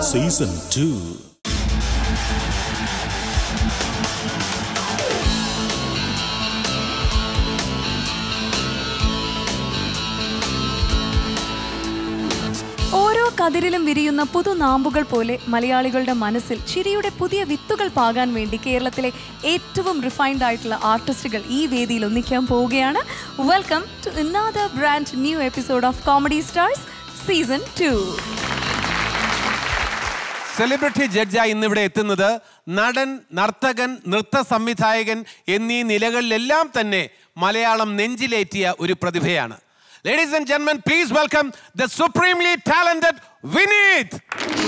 Season two ഓരോ കതിരിലും വിരിയുന്ന പുതുനാമ്പുകൾ പോലെ മലയാളികളുടെ മനസ്സിൽ ചിരിയുടെ പുതിയ വിത്തുകൾ പാകാൻ വേണ്ടി കേരളത്തിലെ ഏറ്റവും റിഫൈൻഡ് ആയിട്ടുള്ള ആർട്ടിസ്റ്റുകൾ ഈ വേദിയിൽ ഒന്നിക്കാൻ പോവുകയാണ് welcome to another brand new episode of comedy stars season two celebrity ജഡ്ജായി ഇന്നിവിടെ എത്തുന്നത് നടൻ നർത്തകൻ നൃത്ത സംവിധായകൻ എന്നീ നിലകളിലെല്ലാം തന്നെ മലയാളം നെഞ്ചിലേറ്റിയ ഒരു പ്രതിഭയാണ് ലേഡീസ് ആൻഡ് ജെന്മൻ please welcome the supremely talented Vineeth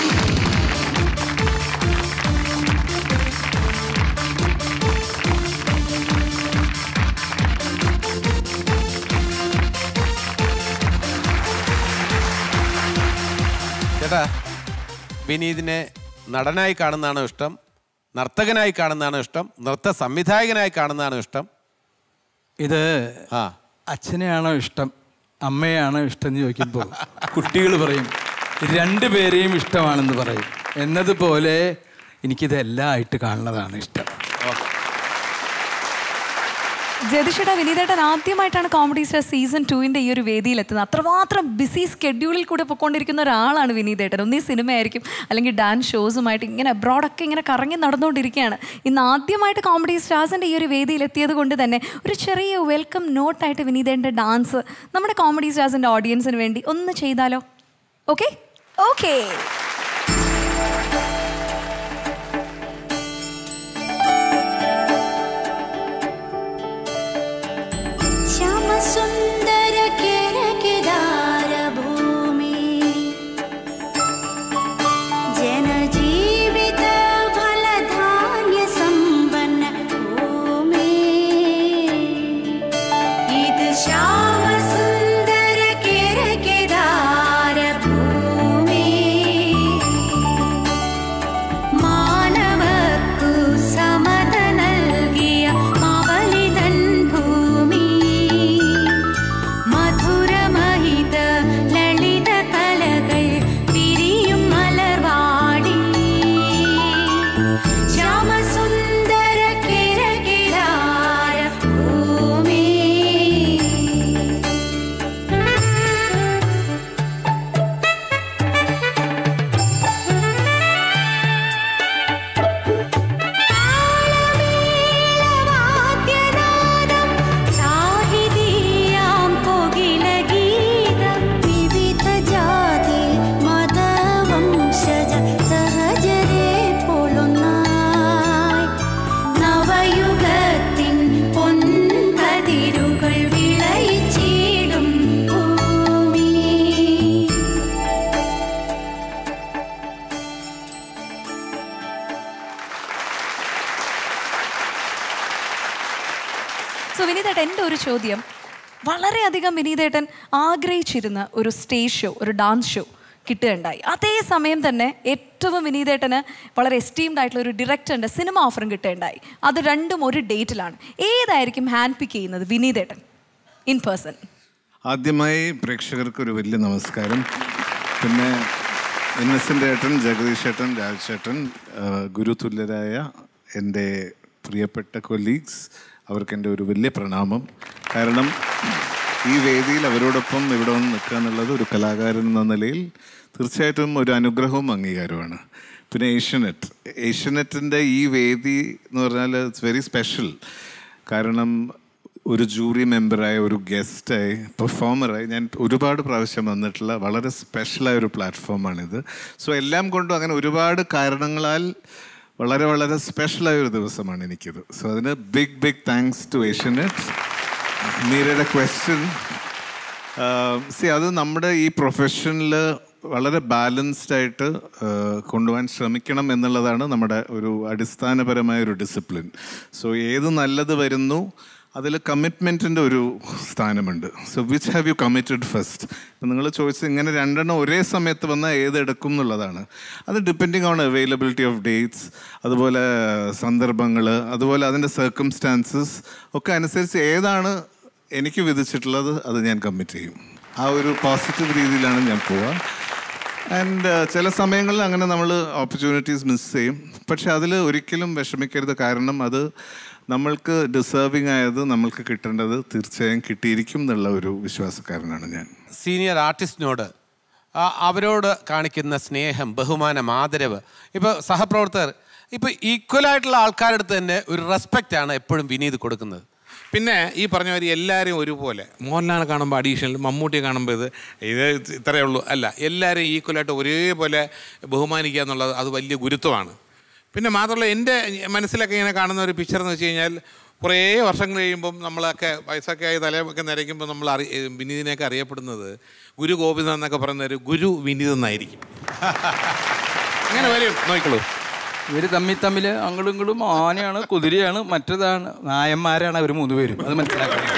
ചേട്ടാ വിനീതിനെ നടനായി കാണുന്നതാണോ ഇഷ്ടം നർത്തകനായി കാണുന്നതാണോ ഇഷ്ടം നൃത്ത സംവിധായകനായി കാണുന്നതാണോ ഇഷ്ടം ഇത് ആ അച്ഛനെയാണോ ഇഷ്ടം അമ്മയാണോ ഇഷ്ടം എന്ന് ചോദിക്കുമ്പോൾ കുട്ടികൾ പറയും രണ്ടുപേരെയും ഇഷ്ടമാണെന്ന് പറയും എന്നതുപോലെ എനിക്കിതെല്ലാം ആയിട്ട് കാണുന്നതാണ് ഇഷ്ടം ജതിഷയുടെ വിനീതേട്ടൻ ആദ്യമായിട്ടാണ് കോമഡി സ്റ്റാർ സീസൺ ടുവിൻ്റെ ഈ ഒരു വേദിയിൽ എത്തുന്നത് അത്രമാത്രം ബിസി സ്കെഡ്യൂളിൽ കൂടെ പൊയ്ക്കൊണ്ടിരിക്കുന്ന ഒരാളാണ് വിനീതേട്ടൻ ഒന്നീ സിനിമയായിരിക്കും അല്ലെങ്കിൽ ഡാൻസ് ഷോസുമായിട്ട് ഇങ്ങനെ അബ്രോഡൊക്കെ ഇങ്ങനെ കറങ്ങി നടന്നുകൊണ്ടിരിക്കുകയാണ് ഇന്ന് ആദ്യമായിട്ട് കോമഡി സ്റ്റാർസിൻ്റെ ഈ ഒരു വേദിയിൽ എത്തിയത് കൊണ്ട് തന്നെ ഒരു ചെറിയ വെൽക്കം നോട്ടായിട്ട് വിനീതേട്ടൻ്റെ ഡാൻസ് നമ്മുടെ കോമഡി സ്റ്റാർസിൻ്റെ ഓഡിയൻസിന് വേണ്ടി ഒന്ന് ചെയ്താലോ ഓക്കെ ഓക്കെ श्यामसुन्दर केरकेदार भूमि जनजीवित फलधान्य सम्पन्न भूमि इद श्यामसुन्दर केरकेदार भूमि മാനവക്കു സമത നൽകിയ മവലിതൻ ഭൂമി മധുരമഹിത ലളിത കലകൾ വിരിയും മലർവാടി ശ്യാമസുന്ദര കിരകിരാര ഭൂമി താളമേളവാദ്യനാദം സാഹിതീയാം കോകിലഗീതം വിവിധ ജാതി മതവംശജ സഹജരെ പോലൊന്നായി നവയുഗത്തിൻ പൊൻകതിരുകൾ വിളയിച്ചിടും ഭൂമി സോ വിനീതേട്ടൻ എൻ്റെ ഒരു ചോദ്യം വളരെയധികം വിനീതേട്ടൻ ആഗ്രഹിച്ചിരുന്ന ഒരു സ്റ്റേജ് ഷോ ഒരു ഡാൻസ് ഷോ കിട്ടുകയുണ്ടായി അതേ സമയം തന്നെ ഏറ്റവും വിനീതേട്ടന് വളരെ എസ്റ്റീംഡ് ആയിട്ടുള്ള ഒരു ഡയറക്ടറിൻ്റെ സിനിമ ഓഫറും കിട്ടുകയുണ്ടായി അത് രണ്ടും ഒരു ഡേറ്റിലാണ് ഏതായിരിക്കും ഹാൻഡ് പിക്ക് ചെയ്യുന്നത് വിനീതേട്ടൻ ഇൻ പേഴ്സൺ ആദ്യമായി പ്രേക്ഷകർക്ക് ഒരു വലിയ നമസ്കാരം പിന്നെ ഇന്നസെൻ്റ് ഏട്ടൻ ജഗദീഷ് ഏട്ടൻ രാജേട്ടൻ ഗുരുതുല്യരായ എൻ്റെ പ്രിയപ്പെട്ട കൊലീഗ്സ് അവർക്ക് എൻ്റെ ഒരു വലിയ പ്രണാമം കാരണം ഈ വേദിയിൽ അവരോടൊപ്പം ഇവിടെ വന്ന് നിൽക്കുക എന്നുള്ളത് ഒരു കലാകാരൻ എന്ന നിലയിൽ തീർച്ചയായിട്ടും ഒരു അനുഗ്രഹവും അംഗീകാരവുമാണ് പിന്നെ ഏഷ്യനെറ്റ് ഏഷ്യനെറ്റിൻ്റെ ഈ വേദി എന്ന് പറഞ്ഞാൽ ഇറ്റ്സ് വെരി സ്പെഷ്യൽ കാരണം ഒരു ജൂറി മെമ്പറായ ഒരു ഗസ്റ്റായി പെർഫോമറായി ഞാൻ ഒരുപാട് പ്രാവശ്യം വന്നിട്ടുള്ള വളരെ സ്പെഷ്യലായ ഒരു പ്ലാറ്റ്ഫോമാണിത് സോ എല്ലാം കൊണ്ടും അങ്ങനെ ഒരുപാട് കാരണങ്ങളാൽ വളരെ വളരെ സ്പെഷ്യലായ ഒരു ദിവസമാണ് എനിക്കിത് സോ അതിന് big big thanks to Asianet മീരയുടെ ക്വസ്റ്റ്യൻ സി അത് നമ്മുടെ ഈ പ്രൊഫഷനിൽ വളരെ ബാലൻസ്ഡ് ആയിട്ട് ആ, കൊണ്ടുപോകാൻ ശ്രമിക്കണം എന്നുള്ളതാണ് നമ്മുടെ ഒരു അടിസ്ഥാനപരമായ ഒരു ഡിസിപ്ലിൻ സോ ഏത് നല്ലത് വരുന്നു അതിൽ കമ്മിറ്റ്മെൻറ്റിൻ്റെ ഒരു സ്ഥാനമുണ്ട് so which have you committed first ഇപ്പം നിങ്ങൾ ചോദിച്ചത് ഇങ്ങനെ രണ്ടെണ്ണം ഒരേ സമയത്ത് വന്നാൽ ഏതെടുക്കും എന്നുള്ളതാണ് അത് depending on availability of dates അതുപോലെ സന്ദർഭങ്ങൾ അതുപോലെ അതിൻ്റെ സർക്കംസ്റ്റാൻസസ് ഒക്കെ അനുസരിച്ച് ഏതാണ് എനിക്ക് വിധിച്ചിട്ടുള്ളത് അത് ഞാൻ കമ്മിറ്റ് ചെയ്യും ആ ഒരു പോസിറ്റീവ് രീതിയിലാണ് ഞാൻ പോവുക ആൻഡ് ചില സമയങ്ങളിൽ അങ്ങനെ നമ്മൾ ഓപ്പർച്യൂണിറ്റീസ് മിസ് ചെയ്യും പക്ഷെ അതിൽ ഒരിക്കലും വിഷമിക്കരുത് കാരണം അത് നമ്മൾക്ക് ഡിസേർവിംഗ് ആയത് നമ്മൾക്ക് കിട്ടേണ്ടത് തീർച്ചയായും കിട്ടിയിരിക്കും എന്നുള്ള ഒരു വിശ്വാസക്കാരനാണ് ഞാൻ സീനിയർ ആർട്ടിസ്റ്റിനോട് ആ, അവരോട് കാണിക്കുന്ന സ്നേഹം ബഹുമാനം ആദരവ് ഇപ്പോൾ സഹപ്രവർത്തകർ ഇപ്പോൾ ഈക്വലായിട്ടുള്ള ആൾക്കാരുടെ അടുത്ത് തന്നെ ഒരു റെസ്പെക്റ്റ് ആണ് എപ്പോഴും വിനീത് കൊടുക്കുന്നത് പിന്നെ ഈ പറഞ്ഞ മാതിരി എല്ലാവരും ഒരുപോലെ മോഹൻലാൽ കാണുമ്പോൾ അഡീഷണൽ മമ്മൂട്ടിയെ കാണുമ്പോൾ ഇത് ഇത് ഇത്രയേ ഉള്ളൂ അല്ല എല്ലാവരും ഈക്വലായിട്ട് ഒരേപോലെ ബഹുമാനിക്കുക എന്നുള്ളത് അത് വലിയ ഗുരുത്വമാണ് പിന്നെ മാത്രമല്ല എൻ്റെ മനസ്സിലൊക്കെ ഇങ്ങനെ കാണുന്ന ഒരു പിക്ചർ എന്ന് വെച്ച് കഴിഞ്ഞാൽ കുറേ വർഷങ്ങൾ കഴിയുമ്പം നമ്മളൊക്കെ വയസ്സൊക്കെ ആയി തലയൊക്കെ നരയ്ക്കുമ്പോൾ നമ്മൾ അറി വിനീതിനെയൊക്കെ അറിയപ്പെടുന്നത് ഗുരു ഗോപിനാഥ് എന്നൊക്കെ പറയുന്ന ഒരു ഗുരു വിനീത് എന്നായിരിക്കും അങ്ങനെ വരും നോക്കിക്കോളൂ ഇവർ തമ്മിൽ തമ്മിൽ അങ്ങോട്ടും ഇങ്ങോട്ടും ആനയാണ് കുതിരയാണ് മറ്റേതാണ് നായന്മാരാണ് അവർ മൂന്ന് പേരും അത് മനസ്സിലാക്കണം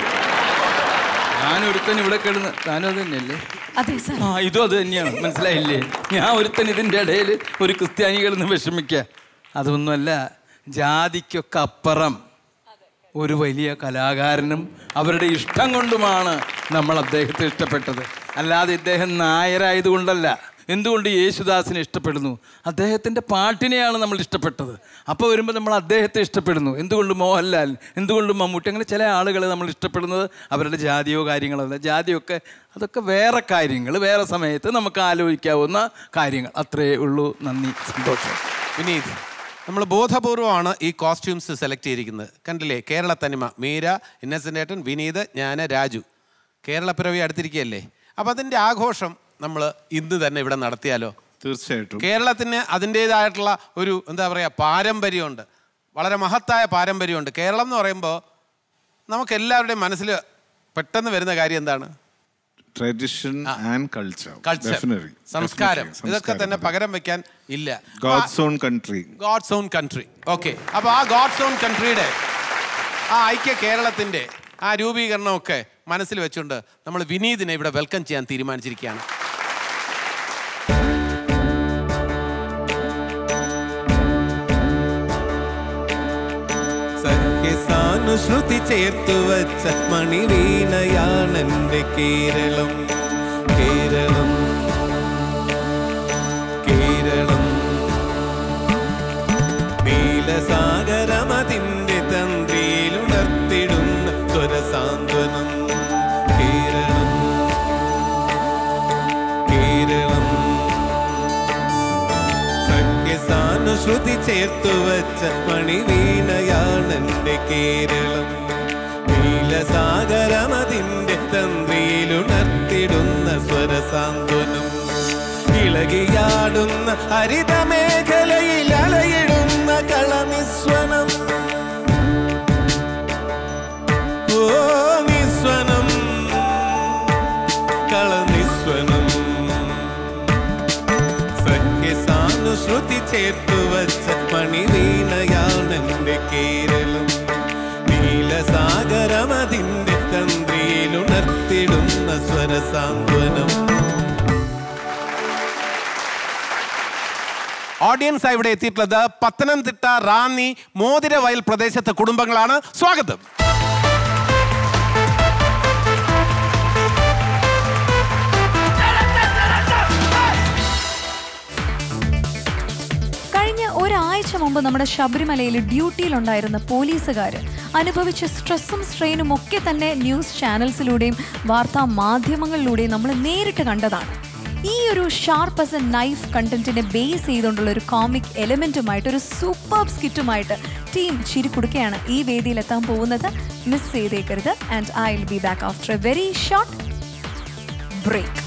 ഞാൻ ഒരുത്തൻ ഇവിടെ കിടന്ന് താനും അത് തന്നെയല്ലേ അതെ സർ ആ ഇതും അത് തന്നെയാണ് മനസ്സിലായില്ലേ ഞാൻ ഒരുത്തൻ ഇതിൻ്റെ ഇടയിൽ ഒരു ക്രിസ്ത്യാനികളിൽ നിന്ന് വിഷമിക്കുക അതൊന്നുമല്ല ജാതിക്കൊക്കെ അപ്പുറം ഒരു വലിയ കലാകാരനും അവരുടെ ഇഷ്ടം കൊണ്ടുമാണ് നമ്മൾ അദ്ദേഹത്തെ ഇഷ്ടപ്പെട്ടത് അല്ലാതെ ഇദ്ദേഹം നായരായതുകൊണ്ടല്ല എന്തുകൊണ്ട് യേശുദാസിനെ ഇഷ്ടപ്പെടുന്നു അദ്ദേഹത്തിൻ്റെ പാട്ടിനെയാണ് നമ്മൾ ഇഷ്ടപ്പെട്ടത് അപ്പോൾ വരുമ്പോൾ നമ്മൾ അദ്ദേഹത്തെ ഇഷ്ടപ്പെടുന്നു എന്തുകൊണ്ട് മോഹൻലാൽ എന്തുകൊണ്ട് മമ്മൂട്ടി അങ്ങനെ ചില ആളുകളെ നമ്മൾ ഇഷ്ടപ്പെടുന്നത് അവരുടെ ജാതിയോ കാര്യങ്ങളോ അല്ല ജാതിയൊക്കെ അതൊക്കെ വേറെ കാര്യങ്ങൾ വേറെ സമയത്ത് നമുക്ക് ആലോചിക്കാവുന്ന കാര്യങ്ങൾ അത്രയേ ഉള്ളൂ നന്ദി സന്തോഷം വിനീത് നമ്മൾ ബോധപൂർവമാണ് ഈ കോസ്റ്റ്യൂംസ് സെലക്ട് ചെയ്തിരിക്കുന്നത് കണ്ടില്ലേ കേരള തനിമ മീര ഇന്നസെൻ്റ് ഏട്ടൻ വിനീത് ഞാൻ രാജു കേരള പിറവി അടുത്തിരിക്കുകയല്ലേ അപ്പോൾ അതിൻ്റെ ആഘോഷം നമ്മൾ ഇന്ന് തന്നെ ഇവിടെ നടത്തിയാലോ തീർച്ചയായിട്ടും കേരളത്തിന് അതിൻ്റേതായിട്ടുള്ള ഒരു എന്താ പറയുക പാരമ്പര്യമുണ്ട് വളരെ മഹത്തായ പാരമ്പര്യമുണ്ട് കേരളം എന്ന് പറയുമ്പോൾ നമുക്ക് എല്ലാവരുടെയും മനസ്സിൽ പെട്ടെന്ന് വരുന്ന കാര്യം എന്താണ് ട്രഡീഷൻ ആൻഡ് കൾച്ചർ കൾച്ചർ സംസ്കാരം ഇതൊക്കെ തന്നെ പകരം വെക്കാൻ ഇല്ല God's own country God's own country okay അപ്പോൾ ആ ഗോഡ്സ് ഓൺ കൺട്രിയുടെ ആ ഐക്യ കേരളത്തിൻ്റെ ആ രൂപീകരണമൊക്കെ മനസ്സിൽ വെച്ചുകൊണ്ട് നമ്മൾ വിനീതിനെ ഇവിടെ വെൽക്കം ചെയ്യാൻ തീരുമാനിച്ചിരിക്കുകയാണ് സഖ്യസാനുശ്രുതി ചേർത്തു വച്ച മണിവീണയാണെന്റെ കേരളം കേരളം കേരളം നീലസാഗരമതിന്റെ തന്ത്രിയിലുണർത്തിടുന്ന സ്വരസാന്ത്വനം കേരളം കേരളം സഖ്യസാനുശ്രുതി ചേർത്തു വച്ച മണിവീണയാണെന്റെ കേരളം നീലസാഗരമതിന്റെ തന്ത്രിയിലുണർത്തിടുന്ന സ്വരസാന്ത്വനം ഇളകിയാടുന്ന ഹരിതമേഖലയിൽ അലയിടുന്ന കളനിസ്വനം ഓ നിസ്വനം കളനിസ്വനം സഖ്യസാനുശ്രുതി ചേർത്തു വച്ച മണിവീണയാണെന്റെ കേരളം നീലസാഗരമതിന്റെ തന്ത്രിയിലുണർത്തിടുന്ന സ്വരസാന്ത്വനം ഓഡിയൻസ് ഇവിടെ എത്തിയിട്ടുള്ളത് പത്തനംതിട്ട റാന്നി മോതിരവയൽ പ്രദേശത്തെ കുടുംബങ്ങളാണ് സ്വാഗതം കഴിഞ്ഞ ഒരാഴ്ച മുമ്പ് നമ്മുടെ ശബരിമലയിൽ ഡ്യൂട്ടിയിലുണ്ടായിരുന്ന പോലീസുകാർ അനുഭവിച്ച സ്ട്രെസ്സും സ്ട്രെയിനും ഒക്കെ തന്നെ ന്യൂസ് ചാനൽസിലൂടെയും വാർത്താ മാധ്യമങ്ങളിലൂടെയും നമ്മൾ നേരിട്ട് കണ്ടതാണ് ഈ ഒരു ഷാർപ്പ് ആസ് എ നൈഫ് കണ്ടന്റിനെ ബേസ് ചെയ്തുകൊണ്ടുള്ള ഒരു കോമിക് എലമെന്റുമായിട്ട് ഒരു സൂപ്പർ സ്കിറ്റുമായിട്ട് ടീം ചിരി കൊടുക്കുകയാണ് ഈ വേദിയിൽ എത്താൻ പോകുന്നത് മിസ് ചെയ്തേക്കരുത് and I will be back after a very short break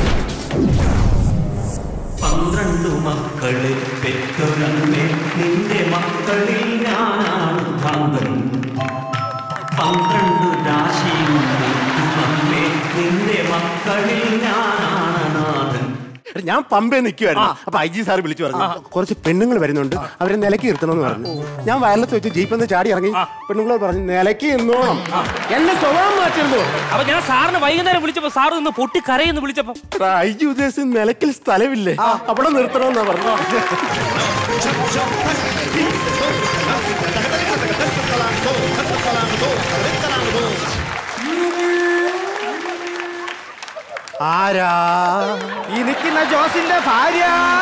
പന്ത്രണ്ടു മക്കളെ പെറ്റൊരമ്മേ നിന്റെ മക്കളിൽ ഞാനാണ് ഭ്രാന്തൻ പന്ത്രണ്ടു രാശിയും അമ്മേ നിന്റെ മക്കളിൽ ഞാനാണ് നാഥൻ എടാ, ഞാൻ പമ്പേ നിൽക്കുവായിരുന്നു അപ്പൊ ഐ ജി സാർ വിളിച്ചു പറഞ്ഞു കുറച്ച് പെണ്ണുങ്ങൾ വരുന്നുണ്ട് അവരെ നിലയ്ക്ക് നിർത്തണമെന്ന് പറഞ്ഞു ഞാൻ വയലത്ത് വെച്ച് ജീപ്പിൽ നിന്ന് ചാടി ഇറങ്ങി പെണ്ണുങ്ങളോട് പറഞ്ഞു നിലയ്ക്ക് നിന്നോണം എന്നെ സ്വഭാവം മാറ്റിരുന്നു അപ്പൊ ഞാൻ സാറിന് വൈകുന്നേരം വിളിച്ചപ്പോ സാറ് നിന്ന് പൊട്ടി കരയെന്ന് വിളിച്ചപ്പോ ഐ ജി ഉദ്ദേശിച്ച് നിലയ്ക്കൽ സ്ഥലമില്ലേ അവിടെ നിർത്തണമെന്നാ പറഞ്ഞു ആരാ ഈ നിൽക്കുന്ന ജോസിന്റെ ഭാര്യ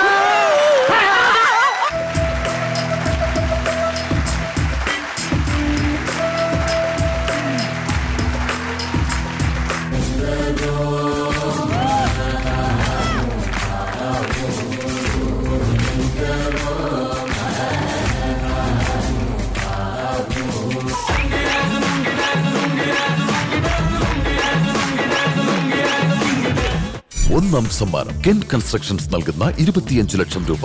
ഒന്നാം സമ്മാനം കെൻ കൺസ്ട്രക്ഷൻസ് നൽകുന്ന ഇരുപത്തിയഞ്ച് ലക്ഷം രൂപ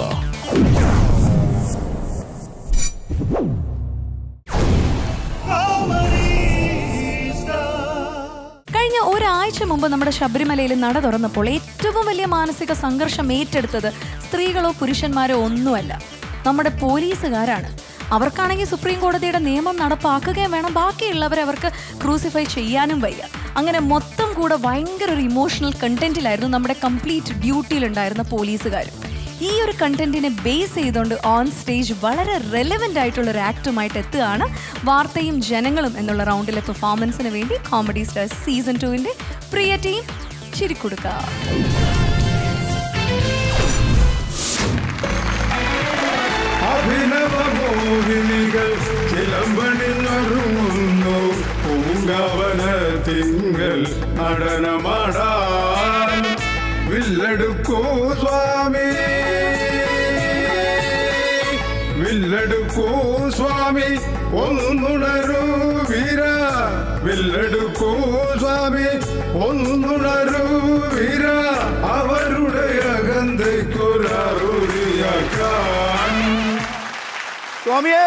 കഴിഞ്ഞ ഒരാഴ്ച മുമ്പ് നമ്മുടെ ശബരിമലയിൽ നട തുറന്നപ്പോൾ ഏറ്റവും വലിയ മാനസിക സംഘർഷം ഏറ്റെടുത്തത് സ്ത്രീകളോ പുരുഷന്മാരോ ഒന്നുമല്ല നമ്മുടെ പോലീസുകാരാണ് അവർക്കാണെങ്കിൽ സുപ്രീം കോടതിയുടെ നിയമം നടപ്പാക്കുകയും വേണം ബാക്കിയുള്ളവരെ അവർക്ക് ക്രൂസിഫൈ ചെയ്യാനും വയ്യ അങ്ങനെ മൊത്തം കൂടെ ഭയങ്കര ഒരു ഇമോഷണൽ കണ്ടന്റിലായിരുന്നു നമ്മുടെ കംപ്ലീറ്റ് ഡ്യൂട്ടിയിലുണ്ടായിരുന്ന പോലീസുകാരും ഈ ഒരു കണ്ടന്റിനെ ബേസ് ചെയ്തുകൊണ്ട് ഓൺ സ്റ്റേജ് വളരെ റെലവെന്റ് ആയിട്ടുള്ള ഒരു ആക്ടുമായിട്ട് എത്തുകയാണ് വാർത്തയും ജനങ്ങളും എന്നുള്ള റൗണ്ടിലെ പെർഫോമൻസിന് വേണ്ടി കോമഡി സ്റ്റാർസ് സീസൺ ടുവിന്റെ പ്രിയ ടീം ചിരിക്കൊടുക്ക അഭിനവമോഹിനികൾ ചിലമ്പണിഞ്ഞൊരുങ്ങുന്നു പൂങ്കവന തിങ്കൾ നടനമാടാൻ വില്ലെടുക്കൂ സ്വാമി വില്ലെടുക്കൂ സ്വാമി ഒന്നുണരൂ വീര വില്ലെടുക്കൂ സ്വാമി ഒന്നുണരൂ വീര അവരുടെ അകന്തയ്ക്കൊരറുതിയാക്കാൻ സ്വാമിയേ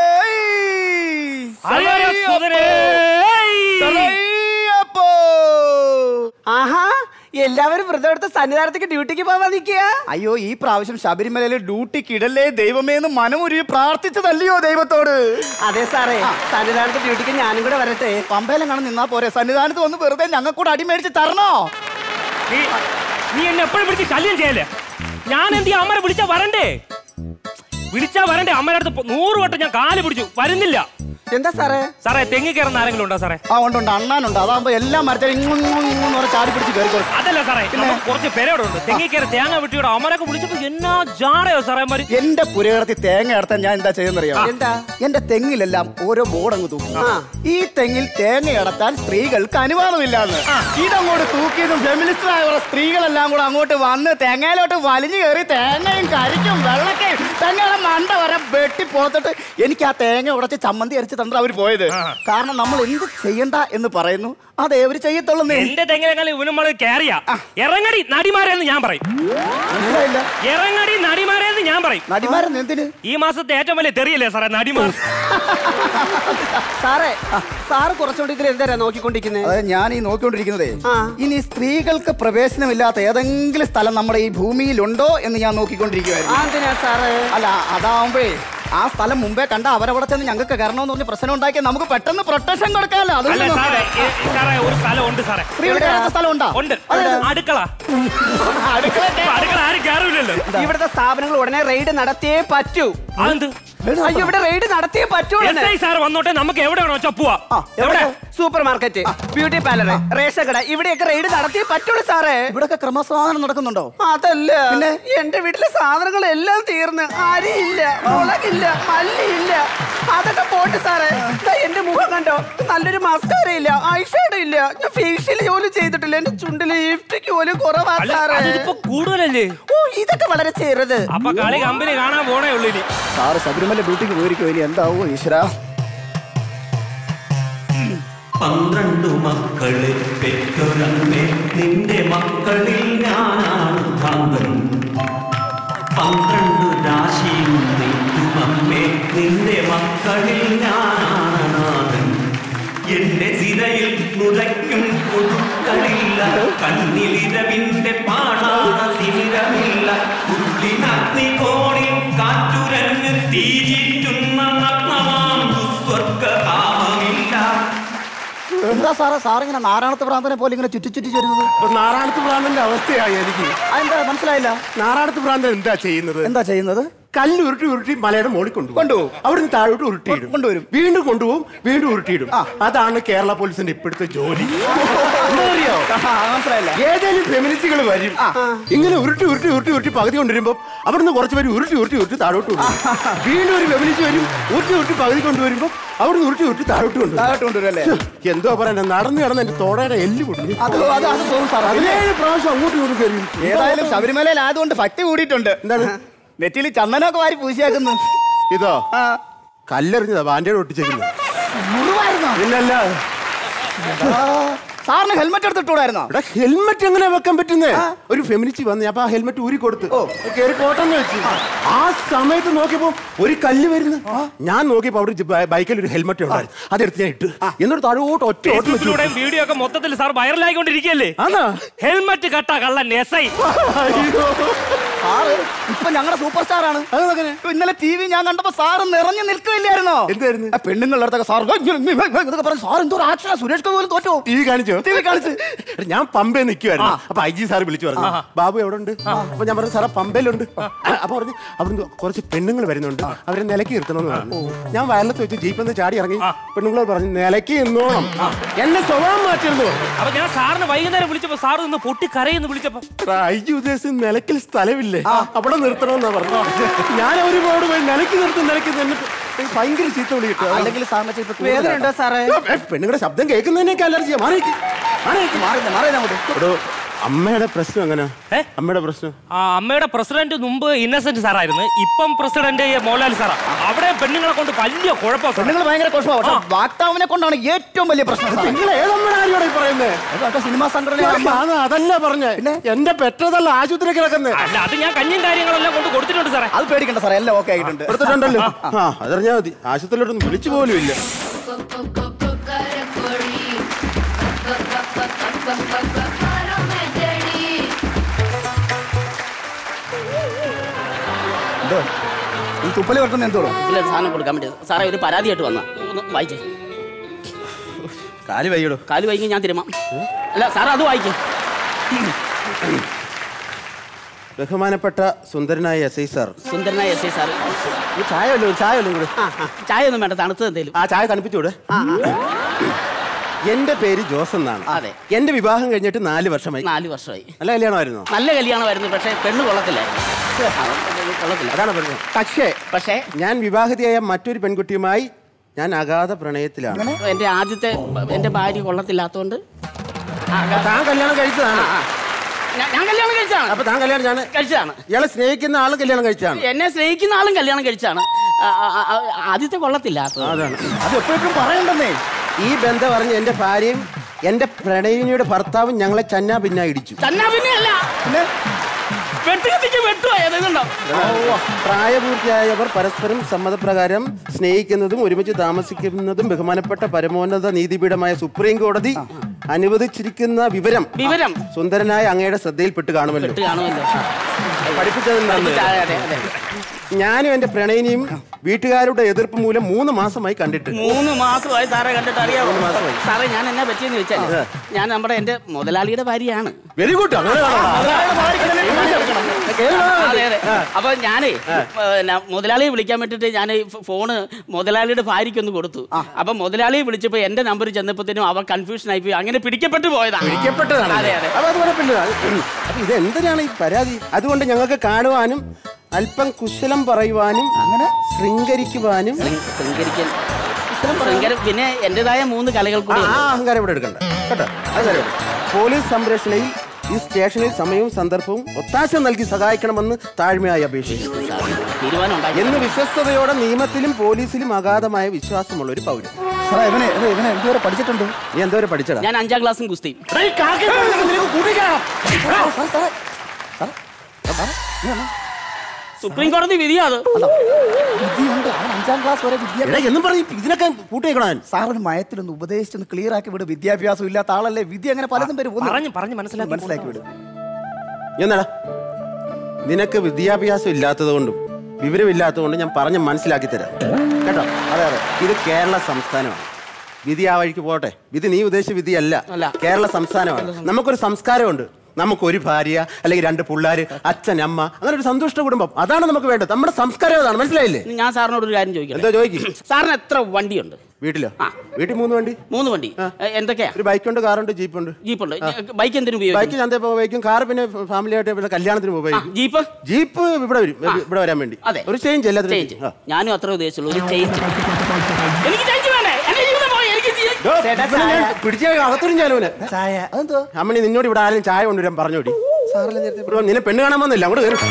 അറിയാലോ, സോദരേ. സലയ്യപ്പോ. ആഹാ എല്ലാവരും വ്രതം എടുത്ത് സന്നിധാനത്തേക്ക് ഡ്യൂട്ടിക്ക് പോവാൻ നിൽക്കുക അയ്യോ ഈ പ്രാവശ്യം ശബരിമലയിൽ ഡ്യൂട്ടിക്ക് ഇടല്ലേ ദൈവമേ എന്ന് മനമുരുകി പ്രാർത്ഥിച്ചതല്ലയോ ദൈവത്തോട് അതെ സാറേ സന്നിധാനത്ത് ഡ്യൂട്ടിക്ക് ഞാനും കൂടെ വരട്ടെ പമ്പയിലും കാണാൻ നിന്നാ പോരെ സന്നിധാനത്ത് വന്ന് വെറുതെ ഞങ്ങൾക്ക് കൂടെ അടിമേടിച്ച് തരണോ നീ നീ എന്നെ എപ്പോഴും വിളിച്ച് ശല്യം ചെയ്യല്ലേ ഞാൻ എന്ത് ചെയ്യാ അമ്മനെ വിളിച്ചാ വരണ്ടേ വിളിച്ചാ വരണ്ടേ അമ്മയുടെ അടുത്ത് പോ- നൂറ് വട്ടം ഞാൻ കാല് പിടിച്ചു വരുന്നില്ല എന്താ സാറേ സാറേ തെങ്ങി കയറുന്ന ആരെങ്കിലും ഉണ്ടോ സാറേ ആ ഉണ്ട് ഉണ്ട് അണ്ണാനുണ്ട് അതാകുമ്പോ എല്ലാം മരത്തിൽ ഇങ്ങനെ ചാടി പിടിച്ച് കയറി അതല്ല സാറേ നമുക്ക് കുറച്ച് പേരോടെ ഉണ്ട് തെങ്ങി കയറി തേങ്ങ വെട്ടിയോടെ അമ്മനൊക്കെ വിളിച്ചപ്പോ എന്നാ ജാടയോ സാറേ മാര് എന്റെ പുരകടത്തി തേങ്ങ അടത്താൻ ഞാൻ എന്താ ചെയ്യുന്നറിയാം എന്താ? എന്റെ തെങ്ങിലെല്ലാം ഓരോ ബോർഡ് അങ്ങ് തൂക്കി ഈ തെങ്ങിൽ തേങ്ങ അടത്താൻ സ്ത്രീകൾക്ക് അനുവാദമില്ലാന്ന് ഇതങ്ങോട്ട് തൂക്കിയതും ഫെമിനിസ്റ്റായ സ്ത്രീകളെല്ലാം കൂടെ അങ്ങോട്ട് വന്ന് തേങ്ങയിലോട്ട് വലിഞ്ഞു കയറി തേങ്ങയും കരിക്കും വെള്ളക്കയും തേങ്ങയുടെ മണ്ട വരെ വെട്ടി പോത്തിട്ട് എനിക്ക് ആ തേങ്ങ ഉടച്ച് ചമ്മന്തി അരച്ച് തന്നിട്ട് അവര് പോയത് കാരണം നമ്മൾ എന്ത് ചെയ്യണ്ട എന്ന് പറയുന്നു അതേ അവര് ചെയ്യത്തുള്ളൂ എന്റെ തെങ്ങിനെക്കാളും ഇവനുമ്മള് കയറിയ ഇറങ്ങടി നടിമാരെന്ന് ഞാൻ പറയും മനസ്സിലായില്ല ഇറങ്ങടി നടിമാരെന്ന് ഞാൻ പറയും നടിമാരെന്ന് എന്തിന് ഈ മാസത്തെ ഏറ്റവും വലിയ തെറിയല്ലേ സാറേ നടിമാർ സാറേ സാറ് കുറച്ചുകൂടി ഇതിൽ എന്താ നോക്കിക്കൊണ്ടിരിക്കുന്നത് അതായത് ഞാൻ ഈ നോക്കിക്കൊണ്ടിരിക്കുന്നതേ ഇനി സ്ത്രീകൾക്ക് പ്രവേശനമില്ലാത്ത ഏതെങ്കിലും സ്ഥലം നമ്മുടെ ഈ ഭൂമിയിലുണ്ടോ എന്ന് ഞാൻ നോക്കിക്കൊണ്ടിരിക്കുകയായിരുന്നു എന്തിനാ സാറേ അല്ല അതാവുമ്പേ ആ സ്ഥലം മുമ്പേ കണ്ട അവരവിടെ ചെന്ന് ഞങ്ങൾക്ക് കയറണമെന്ന് പറഞ്ഞ് പ്രശ്നം ഉണ്ടാക്കിയാൽ നമുക്ക് പെട്ടെന്ന് പ്രൊട്ടക്ഷൻ കൊടുക്കാമല്ലോ അല്ല അതുകൊണ്ട് സാറേ ഏ, സാറേ ഒരു സ്ഥലം ഉണ്ട് സാറേ സ്ത്രീയുടെ കയറാത്ത സ്ഥലം ഉണ്ടോ ഉണ്ട് അടുക്കള അടുക്കള ആരും കയറില്ലല്ലോ ഇവിടുത്തെ സ്ഥാപനങ്ങൾ ഉടനെ റെയ്ഡ് നടത്തിയേ പറ്റൂ അതെന്ത് അയ്യോ ഇവിടെ റെയ്ഡ് നടത്തിയേ പറ്റുള്ളൂ എസ് ഐ സാർ വന്നോട്ടെ നമുക്ക് എവിടെ വേണോ വെച്ചാ പോവാ എവിടെ supermarket beauty parlour ration കട ഇവിടെയൊക്കെ റെയ്ഡ് നടത്തിയേ പറ്റുള്ളൂ സാറേ ഇവിടെയൊക്കെ ക്രമസമാധാനം നടക്കുന്നുണ്ടോ അതല്ല പിന്നെ എന്റെ വീട്ടിലെ സാധനങ്ങൾ എല്ലാം തീർന്ന് അരിയില്ല മുളകില്ല മല്ലിയില്ല അതൊക്കെ പോട്ട് സാറേ ദാ എന്റെ മുഖം കണ്ടോ നല്ലൊരു മസ്കാര ഇല്ല ഐഷാഡോ ഇല്ല ഞാൻ ഫേഷ്യൽ ജോലി ചെയ്തിട്ടില്ല എന്റെ ചുണ്ടില് ലിഫ്റ്റിക്ക് പോലും കുറവാ അല്ല, സാറേ അതിപ്പോ കൂടുതലല്ലേ ഓ ഇതൊക്കെ വളരെ ചെറുത് അപ്പൊ കളി കമ്പനി കാണാൻ പോണേ ഉള്ളു ഇനി സാറ് ശബരിമല ഡ്യൂട്ടിക്ക് പോയിരിക്കും ഇനി എന്താവോ ഈശ്വര പന്ത്രണ്ടു മക്കളെ പെറ്റൊരമ്മേ നിന്റെ മക്കളിൽ ഞാനാണ് ഭ്രാന്തൻ പന്ത്രണ്ടു രാശിയും നെയ്ത്തുമമ്മേ നിന്റെ മക്കളിൽ ഞാനാണ് നാഥൻ എന്റെ സിരയിൽ നുഴയ്ക്കും പുതുക്കളില്ല കണ്ണിലിരവിന്റെ പാടാണ തിമിരമില്ല ഉള്ളിനഗ്നി കോണിൽ കാറ്റുരഞ്ഞ് തീചിറ്റുന്ന നഗ്നമാം ദുസ്വർഗ കാമമില്ല എന്താ സാറേ സാറിങ്ങനെ നാരായണത്ത് ഭ്രാന്തനെ പോലെ ഇങ്ങനെ ചുറ്റി ചുറ്റി വരുന്നത് നാരായണത്ത് ഭ്രാന്തന്റെ അവസ്ഥയായി എനിക്ക് അതെന്താ മനസ്സിലായില്ല നാരായണത്ത് ഭ്രാന്തൻ എന്താ ചെയ്യുന്നത് എന്താ ചെയ്യുന്നത് കല്ല് ഉരുട്ടി ഉരുട്ടി മലയുടെ മുകളിൽ കൊണ്ടുപോകും കൊണ്ടുപോകും. അവിടുന്ന് താഴോട്ട് ഉരുട്ടിയിടും കൊണ്ടുവരും. വീണ്ടും കൊണ്ടുപോകും വീണ്ടും ഉരുട്ടിയിടും അതാണ് കേരള പോലീസിന്റെ ഇപ്പോഴത്തെ ജോലി എന്താ അറിയോ മനസ്സിലായില്ല ഏതെങ്കിലും ഫെമിനിസ്റ്റുകൾ വരും ഇങ്ങനെ ഉരുട്ടി ഉരുട്ടി ഉരുട്ടി ഉരുട്ടി പകുതി കൊണ്ടുവരുമ്പോൾ അവിടുന്ന് കുറച്ച് പേര് ഉരുട്ടി ഉരുട്ടി ഉരുട്ടി താഴോട്ട് കൊണ്ടുവരും വീണ്ടും ഒരു ഫെമിനിസ്റ്റ് വരും ഉരുട്ടി ഉരുട്ടി പകുതി കൊണ്ടുവരുമ്പോൾ അവിടുന്ന് ഉരുട്ടി ഉരുട്ടി താഴോട്ട് കൊണ്ടുവരും താഴോട്ട് കൊണ്ടുവരും അല്ലേ? ശ്ശോ, എന്തോ പറയണ്ട നടന്നു കിടന്ന് എന്റെ തോടയുടെ എല്ല് പൊടിഞ്ഞു അത് അത് അത് തോന്നും സാർ പതിനേഴ് പ്രാവശ്യം അങ്ങോട്ടും ഇങ്ങോട്ടും കയറി ഏതായാലും ശബരിമലയിൽ ആയതുകൊണ്ട് ഭക്തി കൂടിയിട്ടുണ്ട് എന്താണ് നെറ്റിയിൽ ചന്ദനമൊക്കെ വാരി പൂശിയാക്കുന്നു ഇതോ കല്ലെറിഞ്ഞതാ ബാൻഡേഡ് ഒട്ടിച്ചേക്കുന്നു മുറിവായിരുന്നോ പിന്നല്ല സാറിന് ഹെൽമെറ്റ് എടുത്തിട്ടൂടായിരുന്നോ എടാ ഹെൽമെറ്റ് എങ്ങനെ വെക്കാൻ പറ്റുന്നേ ഒരു ഫെമിനിസ്റ്റ് വന്ന് അപ്പൊ ആ ഹെൽമെറ്റ് ഊരി കൊടുത്ത് കയറി പോട്ടെന്ന് വെച്ച് ആ സമയത്ത് നോക്കിയപ്പോ ഒരു കല്ല് വരുന്നു ഞാൻ നോക്കിയപ്പോ അവിടെ ജി- ബൈ- ബൈക്കിൽ ഒരു ഹെൽമെറ്റ് ഉണ്ടായിരുന്നു അതെടുത്ത് ഞാൻ ഇട്ട് എന്നിട്ട് താഴോട്ട് ഒറ്റ ഓട്ടം വെച്ചു ഫേസ്ബുക്കിലൂടെയും വീഡിയോ ഒക്കെ മൊത്തത്തിൽ സാർ വൈറലായിക്കൊണ്ടിരിക്കുകയല്ലേ ആണോ? ഹെൽമറ്റ് കട്ട കള്ളൻ എസ്ഐ അയ്യോ. സാറ് ഇപ്പൊ ഞങ്ങളുടെ സൂപ്പർ സ്റ്റാർ ആണ് അതെങ്ങനെ? ഇപ്പൊ ഇന്നലെ ടി വി ഞാൻ കണ്ടപ്പോ സാറ് നിറഞ്ഞു നിൽക്കില്ലായിരുന്നോ എന്തായിരുന്നു? ആ പെണ്ണുങ്ങളുടെ അടുത്തൊക്കെ സാർ ഇതൊക്കെ പറഞ്ഞു സാർ എന്തോ ആക്ഷനാ സുരേഷ് ഗോപി പോലും തോറ്റോ ടി വി കാണിച്ചോ ടി വി കാണിച്ച് എടാ, ഞാൻ പമ്പേ നിൽക്കുവായിരുന്നു അപ്പൊ ഐ ജി സാർ വിളിച്ചു പറഞ്ഞു ബാബു എവിടെ ഉണ്ട് അപ്പൊ ഞാൻ പറഞ്ഞു സാറേ പമ്പയിലുണ്ട് അപ്പൊ പറഞ്ഞു അവിടുന്ന് കുറച്ച് പെണ്ണുങ്ങൾ വരുന്നുണ്ട് അവരെ നിലയ്ക്ക് നിർത്തണമെന്ന് പറഞ്ഞു ഞാൻ വയലത്ത് വെച്ച് ജീപ്പിൽ നിന്ന് ചാടി ഇറങ്ങി പെണ്ണുങ്ങളോട് പറഞ്ഞു നിലയ്ക്ക് നിന്നോണം എന്നെ സ്വഭാവം മാറ്റിരുന്നു അപ്പൊ ഞാൻ സാറിന് വൈകുന്നേരം വിളിച്ചപ്പോ സാർ നിന്ന് പൊട്ടി കരയെന്ന് വിളിച്ചപ്പോ ഐ ജി ഉദ്ദേശിച്ച് നിലയ്ക്കൽ സ്ഥലമില്ലേ അവിടെ നിർത്തണമെന്നാ പറഞ്ഞു ഞാൻ ഒരുപാട് പോയി നിലയ്ക്ക് നിർത്തും നിലയ്ക്ക് നിന്നിട്ട് എനിക്ക് ഭയങ്കര ചീത്ത വിളി കിട്ടും അല്ലെങ്കിൽ സാറിനെ ചിലപ്പോ വേദന ഉണ്ടോ സാറേ പെണ്ണുങ്ങളുടെ ശബ്ദം കേൾക്കുന്നതിനൊക്കെ അലർജിയാ മാറിക്ക് മാറിക്ക് മാറില്ല മാറില്ല അങ്ങോട്ട് എടോ അമ്മയുടെ പ്രശ്നം എങ്ങനെ ഏ? അമ്മയുടെ പ്രശ്നം ആ അമ്മയുടെ പ്രസിഡന്റ് മുമ്പ് ഇന്നസെന്റ് സാറായിരുന്നു ഇപ്പം പ്രസിഡന്റ് മോഹൻലാൽ സാറാ അവിടെ പെണ്ണുങ്ങളെ കൊണ്ട് വലിയ കുഴപ്പം പെണ്ണുങ്ങൾ ഭയങ്കര കുഴപ്പമാണ് പക്ഷെ വാക്താവിനെ കൊണ്ടാണ് ഏറ്റവും വലിയ പ്രശ്നം സാർ. നിങ്ങൾ ഏതമ്മയുടെ കാര്യമാണ് ഈ പറയുന്നത് അതൊക്കെ സിനിമാ സംഘടന അത് അതല്ല പറഞ്ഞേ എന്റെ പെറ്റതല്ല ആശുപത്രി കിടക്കുന്നത് അല്ല അത് ഞാൻ കഞ്ഞിയും കാര്യങ്ങളെല്ലാം കൊണ്ട് കൊടുത്തിട്ടുണ്ട് സാറേ അത് പേടിക്കണ്ട സാറേ എല്ലാം ഓക്കെ ആയിട്ടുണ്ട് എടുത്തിട്ടുണ്ടല്ലോ ആ അതറിഞ്ഞാ മതി ആശുപത്രിയിലോട്ടൊന്നും വിളിച്ചു പോലും ഇല്ല എന്തോ ഈ തുപ്പല് വെക്കുന്ന എന്തോ ഇല്ല സാധനം കൊടുക്കാൻ വേണ്ടി സാറേ ഒരു പരാതിയായിട്ട് വന്ന ഒന്ന് വായിച്ചേ കാല് വയ്യടോ കാല് വൈകി ഞാൻ തിരുമാം അല്ല സാറേ അത് വായിക്കേ ബഹുമാനപ്പെട്ട സുന്ദരനായ എസ് ഐ സാർ സുന്ദരനായ എസ് ഐ സാറ് ഈ ചായ വല്ലോ ചായ വല്ലോ കൂടെ ആ ആ ചായ ഒന്നും വേണ്ട തണുത്തത് എന്തേലും ആ ചായ തണുപ്പിച്ചൂടെ എന്റെ പേര് ജോസ് എന്നാണ് അതെ. എന്റെ വിവാഹം കഴിഞ്ഞിട്ട് നാല് വർഷമായി നാല് വർഷമായി നല്ല കല്യാണമായിരുന്നോ നല്ല കല്യാണമായിരുന്നു പക്ഷേ പെണ്ണ് കൊള്ളത്തില്ലായിരുന്നു ആ, കൊള്ളത്തില്ല അതാണ് പറഞ്ഞത് പക്ഷേ പക്ഷേ ഞാൻ വിവാഹിതയായ മറ്റൊരു പെൺകുട്ടിയുമായി ഞാൻ അഗാധ പ്രണയത്തിലാണ് എന്റെ ആദ്യത്തെ എന്റെ ഭാര്യ കൊള്ളത്തില്ലാത്തോണ്ട് താൻ കല്യാണം കഴിച്ചതാണ് ഞാൻ ഞാൻ കല്യാണം കഴിച്ചാണ് അപ്പൊ താൻ കല്യാണം ഞാൻ കഴിച്ചതാണ് ഇയാളെ സ്നേഹിക്കുന്ന ആള് കല്യാണം കഴിച്ചതാണ് എന്നെ സ്നേഹിക്കുന്ന ആളും കല്യാണം കഴിച്ചാണ് ആ, ആ, ആ, ആദ്യത്തെ കൊള്ളത്തില്ലാത്തത് അതാണ് അത് എപ്പോഴും പറയണ്ടെന്നേ ഈ ബന്ധം പറഞ്ഞ് എന്റെ ഭാര്യയും എന്റെ പ്രണയിനിയുടെ ഭർത്താവും ഞങ്ങളെ ചന്നാ പിന്നാ ഇടിച്ചു തന്നാ പിന്നെ അല്ല വെട്ടുകത്തിക്ക് വെട്ടുവാ ഏതുണ്ടോ പ്രായപൂർത്തിയായവർ പരസ്പരം സമ്മതപ്രകാരം സ്നേഹിക്കുന്നതും ഒരുമിച്ച് താമസിക്കുന്നതും ബഹുമാനപ്പെട്ട പരമോന്നത നീതിപീഠമായ സുപ്രീം കോടതി അനുവദിച്ചിരിക്കുന്ന വിവരം വിവരം സുന്ദരനായ അങ്ങയുടെ ശ്രദ്ധയിൽപ്പെട്ട് കാണുമല്ലോ വെട്ട് കാണുമല്ലോ പഠിപ്പിച്ചതെന്താണ് അതെ, അതെ, അതെ. ഞാനും എന്റെ പ്രണയിനിയും വീട്ടുകാരുടെ എതിർപ്പ് മൂലം മൂന്ന് മാസമായി കണ്ടിട്ട് മൂന്ന് മാസമായി സാറെ കണ്ടിട്ട് അറിയാമോ മൂന്ന് മാസമായി. സാറേ ഞാൻ എന്നാ പറ്റിയെന്ന് വെച്ചാൽ ഞാൻ നമ്മുടെ എന്റെ മുതലാളിയുടെ ഭാര്യയാണ് വെരി ഗുഡ് അങ്ങനെ അതെ അതെ അപ്പൊ ഞാനേ പിന്നെ മുതലാളിയെ വിളിക്കാൻ വേണ്ടിട്ട് ഞാൻ ഫോണ് മുതലാളിയുടെ ഭാര്യയ്ക്ക് ഒന്ന് കൊടുത്തു അപ്പൊ മുതലാളിയെ വിളിച്ചപ്പോ എന്റെ നമ്പർ ചെന്നപ്പോഴത്തേനും അവർ കൺഫ്യൂഷൻ ആയി പോയി അങ്ങനെ പിടിക്കപ്പെട്ടു പോയതാണ് പിടിക്കപ്പെട്ടതാണ് അതെ അതെ അപ്പൊ അത് കുഴപ്പമില്ല അപ്പൊ ഇത് എന്തിനാണ് ഈ പരാതി അതുകൊണ്ട് ഞങ്ങൾക്ക് കാണുവാനും അല്പം കുശലം പറയുവാനും അങ്ങനെ ശൃംഗരിക്കുവാനും ശൃംഗരിക്കാൻ ശൃംഗരം പിന്നെ എന്റേതായ മൂന്ന് കലകൾ ആ കൂടി ആ അഹങ്കാരം ഇവിടെ എടുക്കണ്ട കേട്ടോ അത് കാര്യം പോലീസ് സംരക്ഷണയിൽ ഈ സ്റ്റേഷനിൽ സമയവും സന്ദർഭവും ഒത്താശ നൽകി സഹായിക്കണമെന്ന് താഴ്മയായി അപേക്ഷിച്ചു തീരുമാനം ഉണ്ടാക്കി എന്ന് വിശ്വസ്തയോടെ നിയമത്തിലും പോലീസിലും അഗാധമായ വിശ്വാസമുള്ള ഒരു പൗരൻ സാറേ ഇവനെ ഇവനെ ഇവനെ എന്തുവരെ പഠിച്ചിട്ടുണ്ട് നീ എന്തോരെ പഠിച്ചടാ ഞാൻ അഞ്ചാം ക്ലാസ്സും കുസ്തിയും സുപ്രീം കോടതി വിധിയാ അത് വിദ്യയുണ്ട് അവൻ അഞ്ചാം ക്ലാസ് വരെ വിദ്യാഭ്യാസം എടാ, എന്നും പറഞ്ഞ് ഇതിനൊക്കെ കൂട്ടിയേക്കണം സാറിന് മയത്തിലൊന്ന് ഉപദേശിച്ചൊന്ന് ക്ലിയർ ആക്കി വിട് വിദ്യാഭ്യാസം ഇല്ലാത്ത ആളല്ലേ വിദ്യ അങ്ങനെ പലതും പേര് പറഞ്ഞു പറഞ്ഞു മനസ്സിലാക്കി മനസ്സിലാക്കി വിടും എന്നാടാ നിനക്ക് വിദ്യാഭ്യാസം ഇല്ലാത്തത് കൊണ്ടും വിവരമില്ലാത്തത് ഞാൻ പറഞ്ഞ് മനസ്സിലാക്കി തരാം കേട്ടോ അതെ അതെ ഇത് കേരള സംസ്ഥാനമാണ് വിധി ആ വഴിക്ക് പോട്ടെ വിധി നീ ഉദ്ദേശിച്ച വിധിയല്ല അല്ല. കേരള സംസ്ഥാനമാണ് നമുക്കൊരു സംസ്കാരമുണ്ട് നമുക്ക് ഒരു ഭാര്യ അല്ലെങ്കിൽ രണ്ട് പിള്ളേര് അച്ഛൻ അമ്മ അങ്ങനെ ഒരു സന്തുഷ്ട കുടുംബം അതാണ് നമുക്ക് വേണ്ടത് നമ്മുടെ സംസ്കാരം അതാണ് മനസ്സിലായില്ലേ ഞാൻ സാറിനോട് ഒരു കാര്യം ചോദിക്കാം എന്താ ചോദിക്കും സാറിന് എത്ര വണ്ടിയുണ്ട് വീട്ടിലോ വീട്ടിൽ മൂന്ന് വണ്ടി മൂന്ന് വണ്ടി എ, എന്തൊക്കെയാ ഒരു ബൈക്കുണ്ട് കാറുണ്ട് ജീപ്പുണ്ട് ജീപ്പുണ്ട് ബൈക്ക് എന്തിനു ബൈക്ക് ഉപയോഗിക്കും ചന്തയിൽ പോകുമ്പോൾ ഉപയോഗിക്കും കാർ പിന്നെ ഫാമിലി ആയിട്ട് ഇവിടെ കല്യാണത്തിന് ഉപയോഗിക്കും ജീപ്പ് ജീപ്പ് ഇവിടെ വരും ഇവിടെ വരാൻ വേണ്ടി അതെ. ഒരു ചേഞ്ച് എല്ലാത്തിനും ചേഞ്ച് ഞാനും അത്ര ഉദ്ദേശിച്ചുള്ളൂ ഒരു ചേഞ്ച് എനിക്ക് ചേഞ്ച് വേണ്ടേ എന്റെ ജീവിതം പോയി എനിക്ക് ജീ- ചേട്ടാ, ചായ. പിടിച്ച അകത്തൊരിഞ്ഞാലോന് ചായ അതെന്തോ അമ്മണി നിന്നോട് ഇവിടെ ആരും ചായ കൊണ്ടുവരാൻ പറഞ്ഞോടി ഇവിടെ നിന്നെ പെണ്ണ് കാണാൻ വന്നില്ല അങ്ങോട്ട് കയറി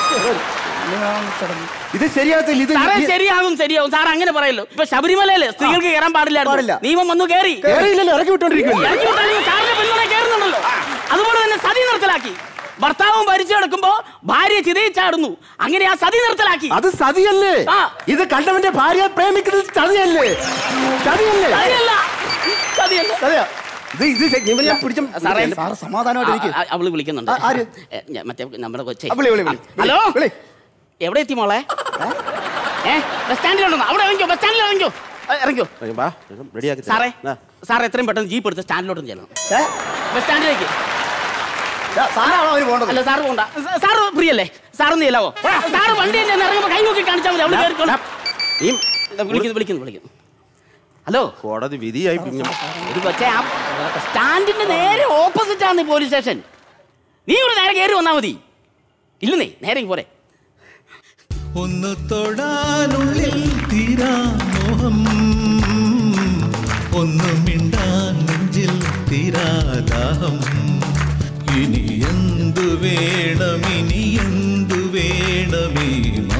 ഇത് ശരിയാകത്തില്ല ഇത് സാറേ ഈ- ശരിയാകും ശരിയാകും സാർ അങ്ങനെ പറയല്ലോ ഇപ്പൊ ശബരിമലയില് സ്ത്രീകൾക്ക് കയറാൻ പാടില്ല നിയമം വന്നു കയറി കേറിയില്ലല്ലോ, ഇറക്കി വിട്ടോണ്ടിരിക്കുവല്ലേ? ഇറക്കി വിട്ടാലും സാറിന്റെ പെണ്ണുങ്ങളെ കയറുന്നുണ്ടല്ലോ അതുപോലെ തന്നെ സതി നിർത്തലാക്കി ഭർത്താവും ഭരിച്ചു കിടക്കുമ്പോ ഭാര്യ ചിതയിച്ചാടുന്നു അങ്ങനെ ആ സതി നിർത്തലാക്കി അത് സതിയല്ലേ ഇത് കണ്ടവന്റെ ഭാര്യയെ പ്രേമിക്കുന്നത് ചതിയല്ലേ ചതിയല്ലേ സതിയല്ല സതിയല്ല ചതിയാ ഇത് ഇത് ശരി- ഇവനെ ഞാൻ പിടിച്ച സാറേ സാറ് സമാധാനമായിട്ട് ഇരിക്ക്. ആ, ആ, അവള് വിളിക്കുന്നുണ്ട് ആ, ആര്? ഏ, ഞാൻ മറ്റേ നമ്മുടെ കൊച്ചെ ആ, വിളി, വിളി, വിളി. ഹലോ വിളി. എവിടെ എത്തി മോളെ ഏ ബസ് സ്റ്റാൻഡിലുണ്ടോ അവിടെ ഇറങ്ങിക്കോ ബസ് സ്റ്റാൻഡിൽ ഇറങ്ങിക്കോ ആ, ഇറങ്ങിക്കോ വാ റെഡിയാക്കി തരാം. സാറേ ആ. സാർ എത്രയും പെട്ടെന്ന് ജീപ്പ് എടുത്ത് സ്റ്റാൻഡിലോട്ട് ചെല്ലണം ബസ് സ്റ്റാൻഡിലേക്ക് സാറാണോ അവര് പോകേണ്ടത് അല്ല സാറ് പോണ്ട സ- സാറ് ഫ്രീ അല്ലേ സാറൊന്ന് ചെല്ലാവോ സാറ് വണ്ടി തന്നെ ഇറങ്ങുമ്പോ കൈ നോക്കി കാണിച്ചാൽ മതി അവിടെ കയറിക്കോളാം ഈ വിളിക്കുന്നു വിളിക്കുന്നു വിളിക്കുന്നു ഹലോ കോടതി വിധിയായി പിന്നെ ഒരു പക്ഷേ ആ സ്റ്റാൻഡിന്റെ നേരെ ഓപ്പോസിറ്റ് ആണ് ഈ പോലീസ് സ്റ്റേഷൻ നീ ഇവിടെ നേരെ കയറി വന്നാ മതി ഇല്ലെന്നേ നേരെ ഇങ്ങ് പോരെ ഒന്ന് തൊടാനുള്ളിൽ തീരാ മോഹം ഒന്ന് മിണ്ടാൻ നെഞ്ചിൽ തീരാദാഹം ഇനി എന്തു വേണം ഇനി എന്തു വേണമേ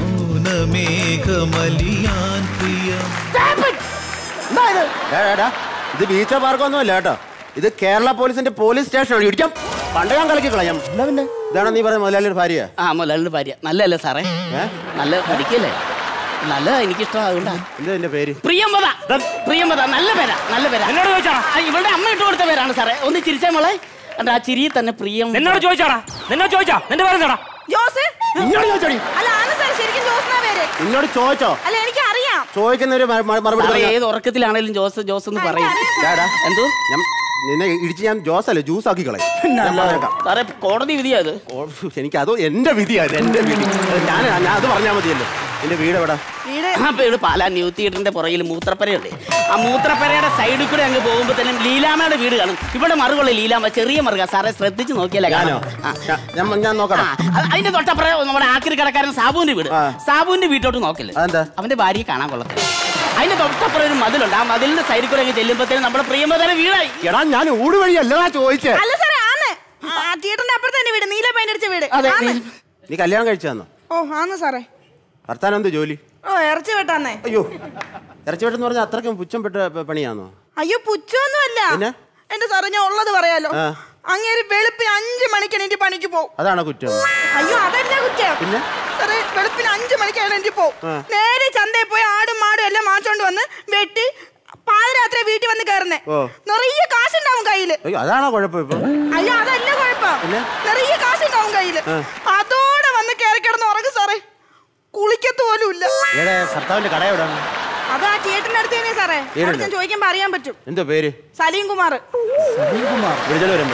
മൗനമേഘമലിയാൻ പ്രിയ എന്താ ഇത്? ഡാ, ഡാ, ഡാ. ഇത് ബീച്ച് പാർക്കൊന്നും അല്ല കേട്ടോ ഇത് കേരള പോലീസിന്റെ പോലീസ് സ്റ്റേഷനാണ് ഇടിക്കാം പണ്ട് ഞാൻ കളക്കി കളയാം എന്നാ പിന്നെ ഇതാണ് നീ പറയുന്നത് മുതലാളിയുടെ ഭാര്യ ആ മുതലാളിയുടെ ഭാര്യ നല്ലതല്ലേ സാറേ നല്ല പഠിക്കല്ലേ നല്ലതാ എനിക്കിഷ്ടം അതുകൊണ്ടാ എന്താ എന്റെ പേര് പ്രിയംവദ പ്രിയംവദ നല്ല പേരാ നല്ല പേരാ എന്നോട് ചോദിച്ചാടാ? ആ, ഇവളുടെ അമ്മ ഇട്ട് കൊടുത്ത പേരാണ് സാറേ ഒന്ന് ചിരിച്ചാ മോളെ കണ്ടോ, ആ ചിരി തന്നെ പ്രിയം എന്നോട് ചോദിച്ചാടാ നിന്നോട് ചോദിച്ചാ നിന്റെ പേരെന്താടാ ജോസ് നിന്നോട് ചോദിച്ചോടി അല്ല ആണ് സാർ ശരിക്കും ജോസ്നാ പേര് നിന്നോട് ചോദിച്ചോ അല്ല എനിക്ക് അറിയാം ചോദിക്കുന്ന ഒരു മ- മ- മറുപടി സാറേ, പറഞ്ഞാ- ഏത് ഉറക്കത്തിലാണേലും ജോസ് ജോസ് എന്ന് പറയും ഡാ, ഡാ. എന്തോ ഞാൻ നിന്നെ ഇടിച്ച് ഞാൻ ജോസ് അല്ലേ ജ്യൂസ് ആക്കി കളയും ഞാൻ പറഞ്ഞേക്കാം. സാറേ കോടതി വിധിയാ അത് ഓ, എനിക്ക് അതോ എന്റെ വിധിയാണ് എന്റെ വിധി അത് ഞാൻ ഞാൻ അത് പറഞ്ഞാൽ മതിയല്ലോ എന്റെ വീട് എവിടെ വീട് ആ വീട് പാലാ ന്യൂ തിയേറ്ററിന്റെ പുറകിൽ മൂത്രപ്പരയുണ്ട് ആ മൂത്രപ്പരയുടെ സൈഡിൽ കൂടെ അങ്ങ് പോകുമ്പോ തന്നെ ലീലാമ്മയുടെ വീട് കാണും ഇവിടെ മറുകൊള്ള ലീലാമ്മ ചെറിയ മറുക സാറേ ശ്രദ്ധിച്ച് നോക്കിയാലേ ഞാനോ കാണാം ആ. ഞാൻ- ഞാൻ ഞാൻ നോക്കണം ആ, അത് അതിന്റെ തൊട്ടപ്പുറം നമ്മുടെ ആക്രി കടക്കാരൻ സാബുവിന്റെ വീട് സാബുവിന്റെ വീട്ടോട്ട് നോക്കില്ല അതെന്താ അവന്റെ ഭാര്യയെ കാണാൻ കൊള്ളത്തില്ല അതിന്റെ തൊട്ടപ്പുറം ഒരു മതിലുണ്ട് ആ മതിലിന്റെ സൈഡിൽ കൂടെ അങ്ങ് ചെല്ലുമ്പോഴത്തേനും നമ്മുടെ പ്രിയമതര വീടായി എടാ ഞാൻ ഊട് വഴിയല്ലടാ ചോദിച്ചേ അല്ല സാറേ ആണ് ആ തിയേറ്ററിന്റെ അപ്പുറത്ത് തന്നെ വീട് നീല പെയിന്റ് അടിച്ച വീട് അതെ, ആണ്. നീ കല്യാണം കഴിച്ചാന്നോ ഓ ആന്ന് സാറേ ഭർത്താനം എന്ത് ജോലി ഓ ഇറച്ചി വെട്ടാന്നേ അയ്യോ ഇറച്ചിവെട്ടെന്ന് പറഞ്ഞാൽ അത്രയ്ക്കും പുച്ഛപ്പെട്ട പ- പണിയാണോ അയ്യോ പുച്ഛമൊന്നും അല്ല പിന്നെ? എന്റെ സാറേ ഞാൻ ഉള്ളത് പറയാലോ ആ. അങ്ങേര് വെളുപ്പിന് അഞ്ചു മണിക്ക് എണീറ്റ് പണിക്ക് പോകും അതാണോ കുറ്റം അയ്യോ അതല്ല കുറ്റം പിന്നെ സാറേ വെളുപ്പിന് അഞ്ചു മണിക്ക് എണീറ്റ് പോകും ആ. നേരെ ചന്തയിൽ പോയി ആടും മാടും എല്ലാം മാച്ചോണ്ട് വന്ന് വെട്ടി പാതിരാത്രി വീട്ടിൽ വന്ന് കയറുന്നേ ഓ നിറയെ കാശുണ്ടാവും കയ്യില് അയ്യോ അതാണോ കുഴപ്പം ഇപ്പൊ അയ്യോ അതല്ല കുഴപ്പം പിന്നെ? നിറയെ കാശുണ്ടാവും കയ്യില് ആ. അതോടെ വന്ന് കയറി കിടന്ന് ഉറങ്ങും സാറേ കുളിക്കത്ത് പോലും ഇല്ല ഏടെ ഭർത്താവിന്റെ കട എവിടെയാണ് അത് ആ തിയേറ്ററിന്റെ അടുത്ത് തന്നെ സാറേ അവിടെ തിയേറ്ററിന്റെ? ഞാൻ ചോദിക്കുമ്പോ അറിയാൻ പറ്റും എന്തോ പേര് സലീം കുമാർ വിളിച്ചോണ്ട് വരുമ്പോ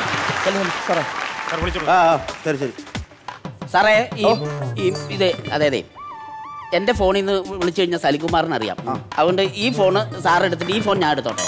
ആ ആ, ശരി ശരി സാറേ ഈ ഈ ഇത് അതെ അതെ എന്റെ ഫോണിൽ നിന്ന് വിളിച്ചു കഴിഞ്ഞാൽ സലികുമാറിന് അറിയാം അതുകൊണ്ട് ഈ ഫോണ് സാർ എടുത്തിട്ട് ഈ ഫോൺ ഞാൻ എടുത്തോട്ടെ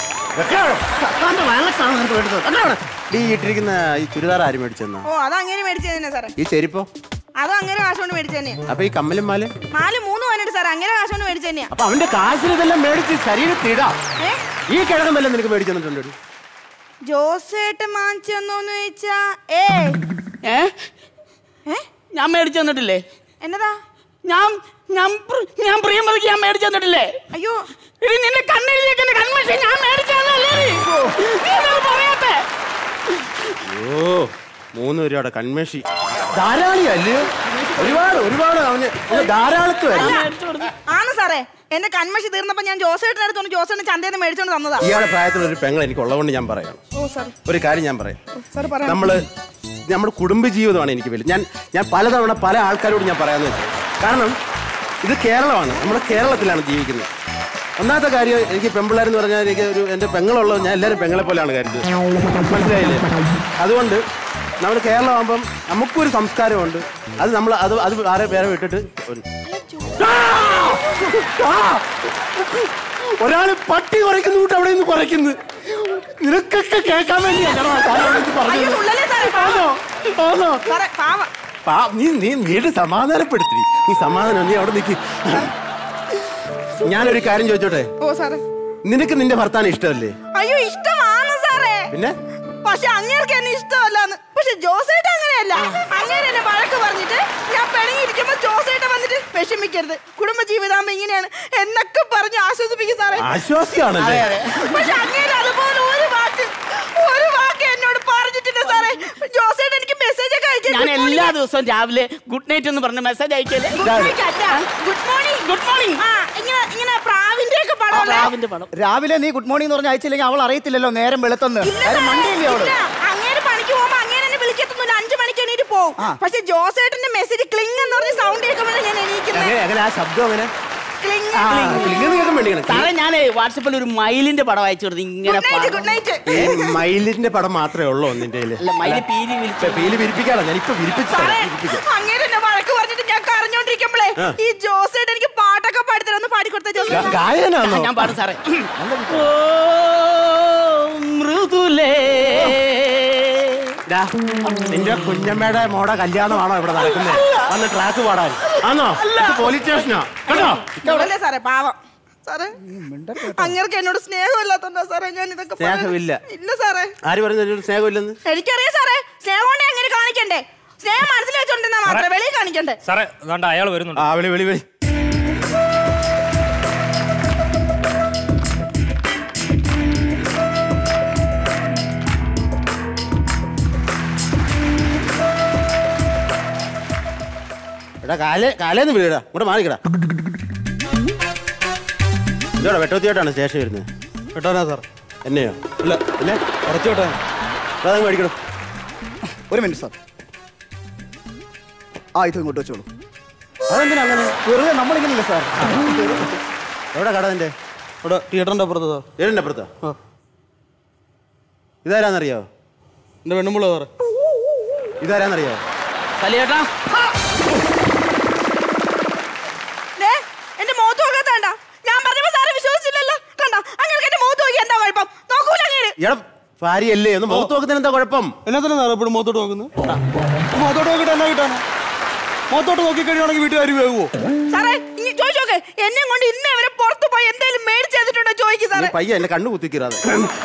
ഈ ഇട്ടിരിക്കുന്ന ഈ ചുരിദാർ ആര് മേടിച്ചെന്നാ ഓ അത് അങ്ങനെ മേടിച്ചു തന്നെ സാറേ ഈ ചെരുപ്പോ അതും അങ്ങനെ കാശ് കൊണ്ട് മേടിച്ചു തന്നെയാ അപ്പൊ ഈ കമ്മലും മാല് നാല് മൂന്ന് പതിനെട്ട് സാറേ അങ്ങനെ കാശ് കൊണ്ട് മേടിച്ചു തന്നെയാ അപ്പൊ അവന്റെ കാശിന് ഇതെല്ലാം മേടിച്ച് ശരീരത്തിടാ ഏ? ഈ കിഴകം വല്ലതും നിനക്ക് മേടിച്ചു തന്നിട്ടുണ്ടോ ജോസേട്ടൻ വാങ്ങിച്ചു തന്നോന്ന് ചോദിച്ചാ ഏ ഏ ഞാൻ മേടിച്ചു തന്നിട്ടില്ലേ എന്നതാ ഞാൻ ഞാൻ പ്ര- ഞാൻ പ്രിയമതിക്ക് ഞാൻ മേടിച്ചു തന്നിട്ടില്ലേ അയ്യോ ഇനി നിന്റെ കണ്ണെഴുതിയേക്കുന്ന കൺവെൻഷൻ ഞാൻ മേടിച്ചു തന്നല്ലേ നീ? നീ എന്താ പറയാത്തെ ഓ മൂന്ന് രൂപയുടെ കൺമേഷി ധാരാളിയല്ലേ ഒരുപാട് ഒരുപാട് അവന് അവന് ധാരാളത്വമായിരുന്നു ആണ് സാറേ എന്റെ കൺമഷി തീർന്നപ്പോ ഞാൻ ജോസേട്ടൻ അടുത്തോണ്ട് ജോസേട്ടൻ ചന്തയിൽ നിന്ന് മേടിച്ചോണ്ട് തന്നതാ ഇയാളുടെ പ്രായത്തിലുള്ള ഒരു പെങ്ങൾ എനിക്ക് ഉള്ളതുകൊണ്ട് ഞാൻ പറയാം ഓ സാർ ഒരു കാര്യം ഞാൻ പറയാം സാർ പറയാം നമ്മള് നമ്മുടെ കുടുംബ ജീവിതമാണ് എനിക്ക് വലുത് ഞാൻ ഞാൻ പലതവണ പല ആൾക്കാരോട് ഞാൻ പറയാന്ന് വെച്ചത് കാരണം ഇത് കേരളമാണ് നമ്മുടെ കേരളത്തിലാണ് ജീവിക്കുന്നത് ഒന്നാമത്തെ കാര്യം എനിക്ക് പെമ്പിള്ളേരെന്ന് പറഞ്ഞാൽ എനിക്ക് ഒരു എൻ്റെ പെങ്ങളുള്ളത് ഞാൻ എല്ലാവരും പെങ്ങളെ പോലെയാണ് കരുതുന്നത് മനസ്സിലായില്ലേ അതുകൊണ്ട് നമ്മൾ കേരളമാകുമ്പം നമുക്കൊരു സംസ്കാരമുണ്ട് അത് നമ്മൾ അത് അത് ആരെ പേരെ വിട്ടിട്ട് ഒരു- ആ! ഒരാള് പട്ടി കുറയ്ക്കുന്നു കൂട്ട് അവിടെ നിന്ന് കുറയ്ക്കുന്നു നിനക്കൊക്കെ കേൾക്കാൻ വേണ്ടിയല്ലടാ ഞാൻ ഇത് പറഞ്ഞത്. ആണോ? ആണോ? പാ- നീ നീ വീട് സമാധാനപ്പെടുത്തി നീ സമാധാനം നീ അവിടെ നിൽക്കി ഞാനൊരു കാര്യം ചോദിച്ചോട്ടെ ഓ സാറേ നിനക്ക് നിന്റെ ഭർത്താൻ ഇഷ്ടമല്ലേ അയ്യോ ഇഷ്ടമാണ് സാറേ പിന്നെ പക്ഷെ അങ്ങേർക്ക് എന്നെ ഇഷ്ടമല്ലാന്ന് പക്ഷെ ജോസേട്ട അങ്ങനെയല്ല അങ്ങേര് എന്നെ വഴക്ക് പറഞ്ഞിട്ട് ഞാൻ പിണങ്ങിയിരിക്കുമ്പോ ജോസേട്ട വന്നിട്ട് വിഷമിക്കരുത് കുടുംബ ജീവിതാകുമ്പോ ഇങ്ങനെയാണ് എന്നൊക്കെ പറഞ്ഞ് ആശ്വസിപ്പിക്കും സാറേ ആശ്വാസിയാണല്ലേ പക്ഷെ അങ്ങേര് അതുപോലെ ഒരു വാക്ക് ഒരു വാക്ക് എന്നോട് പറഞ്ഞിട്ടില്ല സാറേ ജോസേട്ട എനിക്ക് മെസ്സേജ് ഒക്കെ അയച്ചു ഞാൻ എല്ലാ ദിവസവും രാവിലെ ഗുഡ് നൈറ്റ് എന്ന് പറഞ്ഞ മെസ്സേജ് അയക്കല്ലേ ഗുഡ് മോർണിംഗ് ഗുഡ് മോർണിംഗ് ആ ഇങ്ങനെ ഇങ്ങനെ പ്രാവിന്റെ ഒക്കെ പടം പടം രാവിലെ നീ ഗുഡ് മോർണിംഗ് എന്ന് പറഞ്ഞ അയച്ചില്ലെങ്കിൽ അവൾ അറിയത്തില്ലല്ലോ നേരം വെളുത്തെന്ന് കാര്യം മണ്ടിയില്ലേ അവള് ഇല്ല, അങ്ങേര് പണിക്ക് പോകുമ്പോ അങ്ങേര് എന്നെ വിളിക്കത്തൊന്നുമില്ല അഞ്ചു മണിക്ക് എണീറ്റ് പോകും പക്ഷെ ജോസേട്ടന്റെ മെസ്സേജ് ക്ലിങ് എന്ന് പറഞ്ഞ സൗണ്ട് കേൾക്കുമ്പോഴാണ് ഞാൻ എണീക്കുന്നത് എങ്ങനെ എങ്ങനെ ആ ശബ്ദം അങ്ങനെ ക്ലിങ് ആ, ക്ലിങ്ങ് കേൾക്കാൻ വേണ്ടിയാണ്. സാറേ ഞാൻ വാട്സപ്പിൽ ഒരു മയിലിന്റെ പടം അയച്ചു കൊടുത്തു ഇങ്ങനെ ഗുഡ് നൈറ്റ് പറ- ഗുഡ് നൈറ്റ് ഈ മയിലിന്റെ പടം മാത്രമേ ഉള്ളൂ നിന്റെ കയ്യില്. അല്ല, മയില് പീലി വിരിച്ചു. പീലി വിരിപ്പിക്കാണോ ഞാൻ ഇപ്പൊ വിരിപ്പിച്ചു സാറേ വിരിപ്പിക്കാം അങ്ങേര് എന്നെ വഴക്ക് പറഞ്ഞിട്ട് ഞാൻ കരഞ്ഞോണ്ടിരിക്കുമ്പോഴേ ആ. ഈ ജോസേട്ടൻ എനിക്ക് പാട്ടൊക്കെ പാടിത്തരാം ഒന്ന് പാടിക്കൊടുത്ത ഗാ- ജോസേട്ടൻ ഗായകനാണോ? ഞാൻ പാടും സാറേ ഓ മൃദുലേ ഡാ, നിന്റെ കുഞ്ഞമ്മയുടെ മോടെ കല്യാണമാണോ ഇവിടെ നടക്കുന്നത് വന്ന് ട്രാക്ക് പാടാൻ ആണോ ഇത് പോലീസ് സ്റ്റേഷനോ കേട്ടോ അല്ലേ സാറേ പാവം സാറേ അങ്ങേർക്ക് എന്നോട് സ്നേഹമില്ലാത്തോണ്ടാ സാറേ ഞാൻ ഇതൊക്കെ പറയുന്നത്. സ്നേഹമില്ല ഇല്ല സാറേ ആര് പറഞ്ഞു സ്നേഹമില്ലെന്ന് എനിക്കറിയാം സാറേ സ്നേഹം കൊണ്ട് അങ്ങനെ കാണിക്കണ്ടേ സ്നേഹം മനസ്സിൽ വെച്ചോണ്ടിരുന്നാ മാത്രമേ വെളിയിൽ കാണിക്കണ്ടേ സാറേ അതുകൊണ്ട് അയാൾ വരുന്നുണ്ട് ആ വിളി വിളി വിളി എടാ കാലേ കാലേന്ന് വീടാ ഇവിടെ മാറിക്കടാ ഇതോടെ വെട്ടോത്തിയോട്ടാണ് സ്റ്റേഷൻ വരുന്നത് വെട്ടാനാ സാർ എന്നെയോ അല്ല പിന്നെ കുറച്ച് വെട്ടാനാ അതങ്ങ് മേടിക്കണം ഒരു മിനിറ്റ് സാർ ആ ഇത് ഇങ്ങോട്ട് വെച്ചോളൂ അതെന്തിനാ അങ്ങനെ വെറുതെ നമ്മളിങ്ങനല്ലേ സാർ എവിടെ കട നിന്റെ ഇവിടെ തിയേറ്ററിന്റെ അപ്പുറത്ത് സാർ ഏഴിന്റെ അപ്പുറത്താ ഇതാരാന്നറിയോ എന്റെ പെണ്ണുമ്പുള്ള സാറേ ഇതാരാന്നറിയോ കലിയേട്ടാ ദേ, എന്റെ മുഖത്ത് നോക്കാത്തണ്ട ഞാൻ പറഞ്ഞപ്പോ സാറ് വിശ്വസിച്ചില്ലല്ലോ കണ്ട അങ്ങനെ എന്റെ മുഖത്ത് നോക്കി എന്താ കുഴപ്പം നോക്കൂല അങ്ങേര് എടാ ഭാര്യയല്ലേ ഒന്ന് മുഖത്ത് നോക്കുന്നതിന് എന്താ കുഴപ്പം എന്നാ സാറേ എപ്പോഴും മുഖത്തോട്ട് നോക്കുന്നത് മുഖത്തോട്ട് നോക്കിയിട്ട് എന്നാ കിട്ടാനാ മുഖത്തോട്ട് നോക്കി കഴിയുവാണെങ്കിൽ വീട്ടുകാർ വേവുമോ സാറേ ഇനി ചോദിച്ചു നോക്ക് എന്നെ കൊണ്ട് ഇന്നേ വരെ പുറത്ത് പോയി എന്തെങ്കിലും മേടിച്ച് തന്നിട്ടുണ്ടോ ചോദിക്കും നീ സാറേ പയ്യ എന്നെ കണ്ണു കുത്തിക്കിറാതെ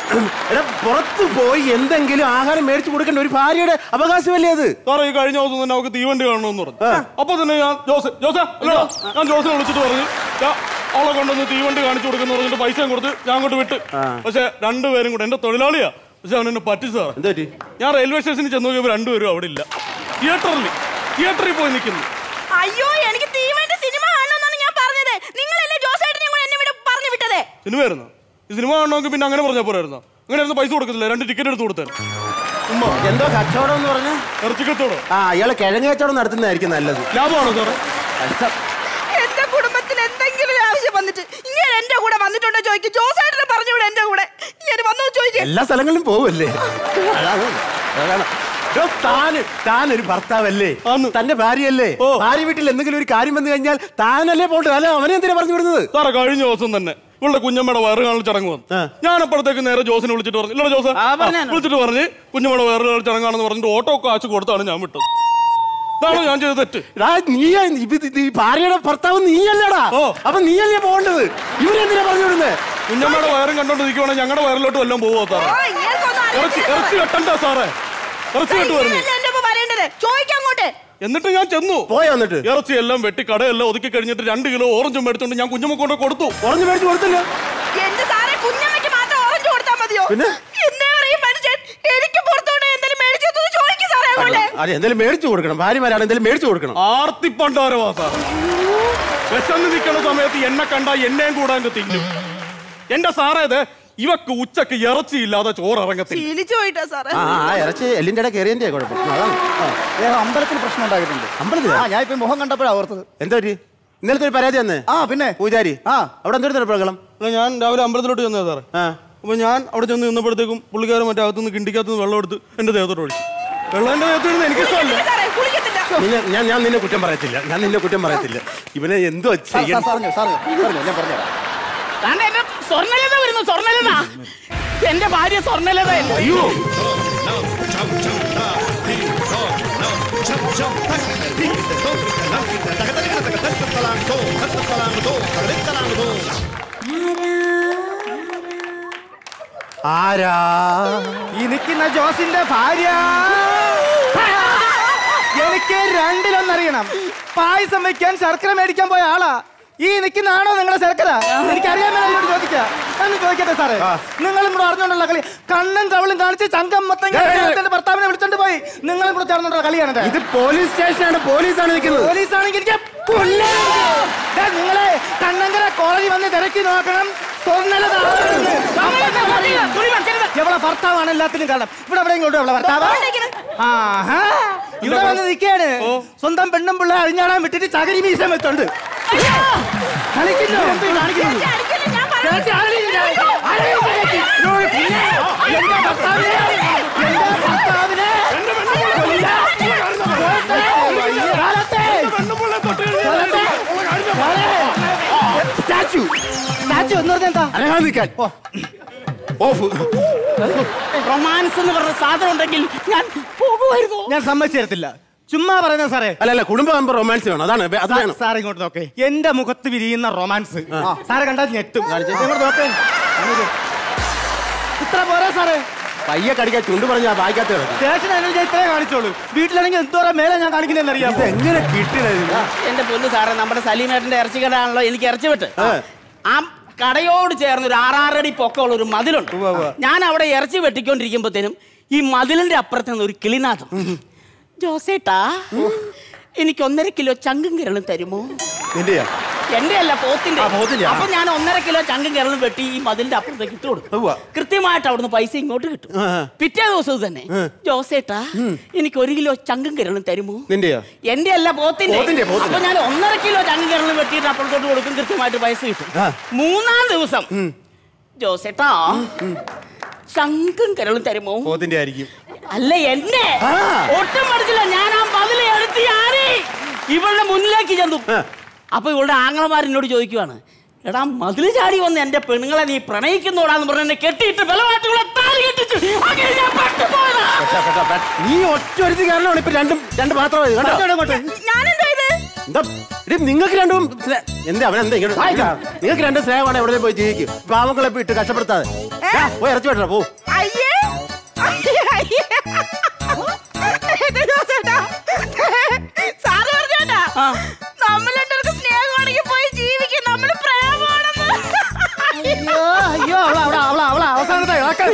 എടാ പുറത്ത് പോയി എന്തെങ്കിലും ആഹാരം മേടിച്ചു കൊടുക്കേണ്ട ഒരു ഭാര്യയുടെ അവകാശമല്ലേ അത് സാറേ ഈ കഴിഞ്ഞ ദിവസം തന്നെ അവർക്ക് തീവണ്ടി കാണണമെന്ന് പറഞ്ഞു അപ്പൊ തന്നെ ഞാൻ ജോസ് ജോസേ അല്ലോ ഞാൻ ജോസിനെ വിളിച്ചിട്ട് പറഞ്ഞു "ദാ, അവളെ കൊണ്ടൊന്ന് തീവണ്ടി കാണിച്ചു കൊടുക്കുന്ന പറഞ്ഞിട്ട് പൈസയും കൊടുത്ത് ഞാൻ അങ്ങോട്ട് വിട്ട് പക്ഷെ രണ്ടുപേരും കൂടെ എന്റെ തൊഴിലാളിയാ പക്ഷെ അവൻ എന്നെ പറ്റിച്ചു സാർ എന്താ പറ്റി ഞാൻ റെയിൽവേ സ്റ്റേഷനിൽ ചെന്ന് നോക്കിയപ്പോൾ രണ്ടുപേരും അവിടെ ഇല്ല തിയേറ്ററിൽ തിയേറ്ററിൽ പോയി നിൽക്കുന്നു അയ്യോ എനിക്ക് തീവണ്ടി സിനിമ കാണണമെന്നാണ് ഞാൻ പറഞ്ഞത് നിങ്ങളല്ലേ ജോസേട്ടനെ കൂടെ എന്നെ ഇവിടെ പറഞ്ഞു വിട്ടതേ സിനിമ ആയിരുന്നു ഈ സിനിമ കാണണമെങ്കിൽ പിന്നെ അങ്ങനെ പറഞ്ഞാൽ പോരായിരുന്നോ അങ്ങനെ ആയിരുന്നു പൈസ കൊടുക്കത്തില്ല രണ്ട് ടിക്കറ്റ് എടുത്ത് കൊടുത്തേ ഉമ്മ എന്തോ കച്ചവടം എന്ന് പറഞ്ഞ ഇറച്ചിക്കത്തോടോ ആ ഇയാളെ കിഴങ്ങ് കച്ചവടം നടത്തുന്നതായിരിക്കും നല്ലത് ലാഭമാണോ സാറേ കഷ്ടം എന്റെ കുടുംബത്തിൽ എന്തെങ്കിലും ഒരു ആവശ്യം വന്നിട്ട് ഇങ്ങനെ എന്റെ കൂടെ വന്നിട്ടുണ്ടോ ചോദിക്കും ജോസേട്ടനെ പറഞ്ഞുകൂടെ എന്റെ കൂടെ ഇങ്ങനെ വന്നു ചോദിക്കും എല്ലാ സ്ഥലങ്ങളിലും പോവല്ലേ അതാണ് അതാണ് എടോ, താന് താനൊരു ഭർത്താവല്ലേ തന്റെ ഭാര്യയല്ലേ ഭാര്യ വീട്ടിൽ എന്തെങ്കിലും ഒരു കാര്യം വന്നു കഴിഞ്ഞാൽ താനല്ലേ പോട്ടെ അല്ല അവനെ എന്തിനാ പറഞ്ഞു വിടുന്നത് സാറേ കഴിഞ്ഞ ദിവസം തന്നെ ഇവളുടെ കുഞ്ഞമ്മയുടെ വയറ് കാണൽ ചടങ്ങ് വന്നു ഞാൻ അപ്പോഴത്തേക്ക് നേരെ ജോസിനെ വിളിച്ചിട്ട് പറഞ്ഞു ഇല്ലടാ ജോസ് വിളിച്ചിട്ട് പറഞ്ഞ് കുഞ്ഞമ്മയുടെ വയറ് കാണൽ ചടങ്ങാണെന്ന് പറഞ്ഞിട്ട് ഓട്ടോ കാശ് കൊടുത്താണ് ഞാൻ വിട്ടത് ഇതാണ് ഞാൻ ചെയ്ത തെറ്റ് എടാ, നീയാ ഇത് ഇത് ഈ ഭാര്യയുടെ ഭർത്താവ് നീയല്ലടാ അപ്പൊ നീയല്ലേ പോകേണ്ടത് ഇവരെന്തിനാ പറഞ്ഞു വിടുന്നത് കുഞ്ഞമ്മയുടെ വയറും കണ്ടോണ്ട് നിൽക്കുവാണെങ്കിൽ ഞങ്ങളുടെ വയറിലോട്ട് വല്ലതും പോവോ സാറേ ഇറച്ചി ഇറച്ചി കെട്ടണ്ട സാറേ ഇറച്ചി കെട്ട് പറഞ്ഞു ഇങ്ങനെയല്ലേ എന്റെ ഒപ്പം വരേണ്ടത് ചോദിക്കാം അങ്ങോട്ട് എന്നിട്ട് ഞാൻ ചെന്നു പോയോ എന്നിട്ട് ഇറച്ചി എല്ലാം വെട്ടി കടയെല്ലാം ഒതുക്കി കഴിഞ്ഞിട്ട് രണ്ട് കിലോ ഓറഞ്ചും മേടിച്ചോണ്ട് ഞാൻ കുഞ്ഞമ്മ കൊണ്ട് കൊടുത്തു ഓറഞ്ച് മേടിച്ചു കൊടുത്തില്ല എന്റെ സാറേ കുഞ്ഞമ്മയ്ക്ക് മാത്രം ഓറഞ്ച് കൊടുത്താൽ മതിയോ പിന്നെ? എന്താ പറയും മനുഷ്യൻ എനിക്ക് പുറത്തോട്ട് എന്തെങ്കിലും മേടിച്ചു തന്നത് ചോദിക്കും സാറേ അങ്ങോട്ട് അതെ എന്തെങ്കിലും മേടിച്ചു കൊടുക്കണം ഭാര്യമാരാണ് എന്തെങ്കിലും മേടിച്ചു കൊടുക്കണം ആർത്തിപ്പണ്ടാരവാ സാർ വിശന്ന് നിൽക്കുന്ന സമയത്ത് എന്നെ കണ്ട എന്നെയും കൂടാൻ തിന്നും എന്റെ സാറേ ഇത് ഇവക്ക് ഉച്ചക്ക് ഇറച്ചിയില്ലാതെ ചോറ് ഇറങ്ങത്തില്ല ശീലിച്ചു പോയിട്ടാ സാറേ ആ ആ ഇറച്ചി എല്ലിന്റെ ഇടയിൽ കയറിയതിന്റെ കുഴപ്പം അതാണ് അദ്ദേഹം അമ്പലത്തിൽ പ്രശ്നം ഉണ്ടായിട്ടുണ്ട് അമ്പലത്തിലാ? ആ ഞാൻ ഇപ്പൊ മുഖം കണ്ടപ്പോഴാ ഓർത്തത് എന്താ പറ്റി ഇന്നലത്തെ ഒരു പരാതി തന്നെ ആ പിന്നെ പൂജാരി ആ അവിടെ എന്തൊരു പ്രകളം അല്ല ഞാൻ രാവിലെ അമ്പലത്തിലോട്ട് ചെന്നേ സാറേ അപ്പൊ ഞാൻ അവിടെ ചെന്ന് നിന്നപ്പോഴത്തേക്കും പുള്ളിക്കാരൻ മറ്റേ അകത്തുനിന്ന് കിണ്ടിക്കകത്തുനിന്ന് വെള്ളം എടുത്ത് എന്റെ ദേഹത്തോട്ട് ഒഴിച്ചു വെള്ളത്തിന്റെ ദേഹത്ത് എനിക്ക് ഇഷ്ടമല്ല സാറേ കുളിക്കത്തില്ല നിന്നെ ഞാൻ ഞാൻ നിന്നെ കുറ്റം പറയത്തില്ല ഞാൻ നിന്നെ കുറ്റം പറയത്തില്ല ഇവനെ എന്തോ ചെയ്യാൻ പറഞ്ഞു സാറ് പറഞ്ഞു ഞാൻ പറഞ്ഞു കാരണം എന്റെ സ്വർണ്ണലത വരുന്നു സ്വർണ്ണലത എന്റെ ഭാര്യ സ്വർണ്ണലത അയ്യോ ആരാ ഈ നിൽക്കുന്ന ജോസിന്റെ ഭാര്യ എനിക്ക് രണ്ടിലൊന്നറിയണം പായസം വെക്കാൻ ശർക്കര മേടിക്കാൻ പോയ ആളാ ഈ നിൽക്കുന്ന ആണോ നിങ്ങളുടെ ശർക്കര എനിക്കറിയാൻ മേലെ എന്നോട് ചോദിക്കാം എന്ന് ചോദിക്കട്ടെ സാറേ നിങ്ങളും കൂടെ അറിഞ്ഞോണ്ടുള്ള കളി കണ്ണും കവളും കാണിച്ച് ചങ്കം മൊത്തം എന്റെ ഭർത്താവിനെ വിളിച്ചോണ്ട് പോയി നിങ്ങളും കൂടെ ചേർന്നോണ്ടുള്ള കളിയാണ് ഇത് പോലീസ് സ്റ്റേഷനാണ് പോലീസാണ് നിൽക്കുന്നത് പോലീസ് ആണെങ്കിൽ എനിക്ക് കൊല്ലാൻ ദേ, നിങ്ങളെ കണ്ണങ്കര കോളേജ് വന്ന് തിരക്കി നോക്കണം സ്വർണ്ണലത ആരാണെന്ന്. എവളെ ഭർത്താവാണ് എല്ലാത്തിനും കാരണം ഇവിടെ എവിടെ ഇങ്ങോട്ട് എവളെ ഭർത്താവ് ആഹാ ഇവിടെ വന്ന് നിൽക്കാണ് സ്വന്തം പെണ്ണും പിള്ള അഴിഞ്ഞാടാൻ വിട്ടിട്ട് ചകരി മീശം വെച്ചോണ്ട് കളിക്കുന്നു എന്ത് കാണിക്കുന്നു ചേച്ചി, ആരെയും ആരെയും ചേച്ചി. പിന്നെ എന്റെ ഭർത്താവിനെ എന്റെ ഭർത്താവിനെ കൊല്ലാൻ കാലത്തെ സ്റ്റാച്ചു സ്റ്റാച്ചു എന്ന് പറഞ്ഞാൽ എന്താ അനങ്ങാതെ നിൽക്കാൻ ഓഫ് റൊമാൻസ് എന്ന് പറഞ്ഞ സാധനം ഉണ്ടെങ്കിൽ ഞാൻ പോകുമായിരുന്നു ഞാൻ സമ്മതിച്ചു തരത്തില്ല ചുമ്മാ പറയുന്ന സാറേ അല്ല അല്ല കുടുംബമാകുമ്പോ റൊമാൻസ് വേണം അതാണ് അത് വേണം സാർ ഇങ്ങോട്ട് നോക്കേ എന്റെ മുഖത്ത് വിരിയുന്ന റൊമാൻസ് സാറെ കണ്ടാൽ ഞെട്ടും ഇങ്ങോട്ട് നോക്കേ ഇത്ര പോരാ സാറേ പയ്യെ കടിക്കാൻ ചുണ്ട് പറഞ്ഞ വായിക്കാത്ത സ്റ്റേഷൻ ഞാൻ ഇത്രേ കാണിച്ചോളൂ വീട്ടിലാണെങ്കിൽ എന്തോരം മേലെ ഞാൻ കാണിക്കുന്നതെന്ന് അറിയാം എങ്ങനെ കിട്ടിയത് എന്റെ പൊന്ന് സാറേ നമ്മുടെ സലീമേട്ടന്റെ ഇറച്ചി കടയാണല്ലോ എനിക്ക് ഇറച്ചി വിട്ട് ആ കടയോട് ചേർന്ന് ഒരു ആറാറടി പൊക്കമുള്ള ഒരു മതിലുണ്ട് ഞാൻ അവിടെ ഇറച്ചി വെട്ടിക്കൊണ്ടിരിക്കുമ്പോഴത്തേനും ഈ മതിലിന്റെ അപ്പുറത്ത് നിന്ന് ഒരു കിളിനാഥം ജോസേട്ടാ എനിക്ക് ഒന്നര കിലോ ചങ്കും കിരളും തരുമോ നിന്റെയാ എന്റെ അല്ല പോത്തിന്റെ ആ, പോത്തിന്റെ, ആ. അപ്പൊ ഞാൻ ഒന്നര കിലോ ചങ്കും കിരളും വെട്ടി ഈ മതിലിന്റെ അപ്പുറത്തേക്ക് ഇട്ട് കൊടുക്കും കൃത്യമായിട്ട് അവിടുന്ന് പൈസ ഇങ്ങോട്ട് കിട്ടും പിറ്റേ ദിവസം ഇത് തന്നെ ജോസേട്ടാ എനിക്ക് ഒരു കിലോ ചങ്കും കിരളും തരുമോ നിന്റെയാ എന്റെ അല്ല പോത്തിന്റെ പോത്തിന്റെ, പോത്തിന്റെ. അപ്പൊ ഞാൻ ഒന്നര കിലോ ചങ്ങ് കിരളിൽ വെട്ടിയിട്ട് അപ്പുറത്തോട്ട് കൊടുക്കും കൃത്യമായിട്ട് പൈസ കിട്ടും മൂന്നാം ദിവസം ജോസേട്ടാ ശങ്കും കരളും തരുമോ പോത്തിന്റെ ആയിരിക്കും അല്ല എന്നെ ഒട്ടും പഠിച്ചില്ല ഞാൻ ആ മതിലെ എടുത്ത് ചാടി ഇവളുടെ മുന്നിലേക്ക് ചെന്നു അപ്പൊ ഇവളുടെ ആങ്ങളമാർ എന്നോട് ചോദിക്കുവാണ് എടാ മതില് ചാടി വന്ന് എന്റെ പെണ്ണുങ്ങളെ നീ പ്രണയിക്കുന്നോടാന്ന് പറഞ്ഞ് എന്നെ കെട്ടിയിട്ട് ബലമായിട്ട് ഇവിടെ താലി കെട്ടിച്ചു അങ്ങനെ ഞാൻ പെട്ടുപോയതാ. നീ ഒറ്റ ഒരുത്തി കാരണമാണ് ഇപ്പൊ രണ്ടും രണ്ട് മാത്രമായി കണ്ടോ ഞാനെന്താ ഇത് എന്താ ഇത് നിങ്ങൾക്ക് രണ്ടും സ്നേ- എന്താ അവൻ എന്താ ഇങ്ങോട്ട് നിങ്ങൾക്ക് രണ്ടും സ്നേഹമാണ് എവിടെ പോയി ജീവിക്കും പാവങ്ങളെ ഇപ്പൊ ഇട്ട് കഷ്ടപ്പെടുത്താതെ ആ, പോയി ഇറച്ചി വെട്ടണം പോ അയ്യേ അയ്യേ, അയ്യേ. എന്റെ ജോസേട്ടാ, സാറ് പറഞ്ഞേട്ടാ നമ്മൾ രണ്ടുപേർക്ക് സ്നേഹമാണെങ്കിൽ പോയി ജീവിക്കും നമ്മള് പ്രേമമാണെന്ന് അയ്യോ അയ്യോ അവള അവള അവള അവള അവസാനത്തെ ഇളക്കൽ.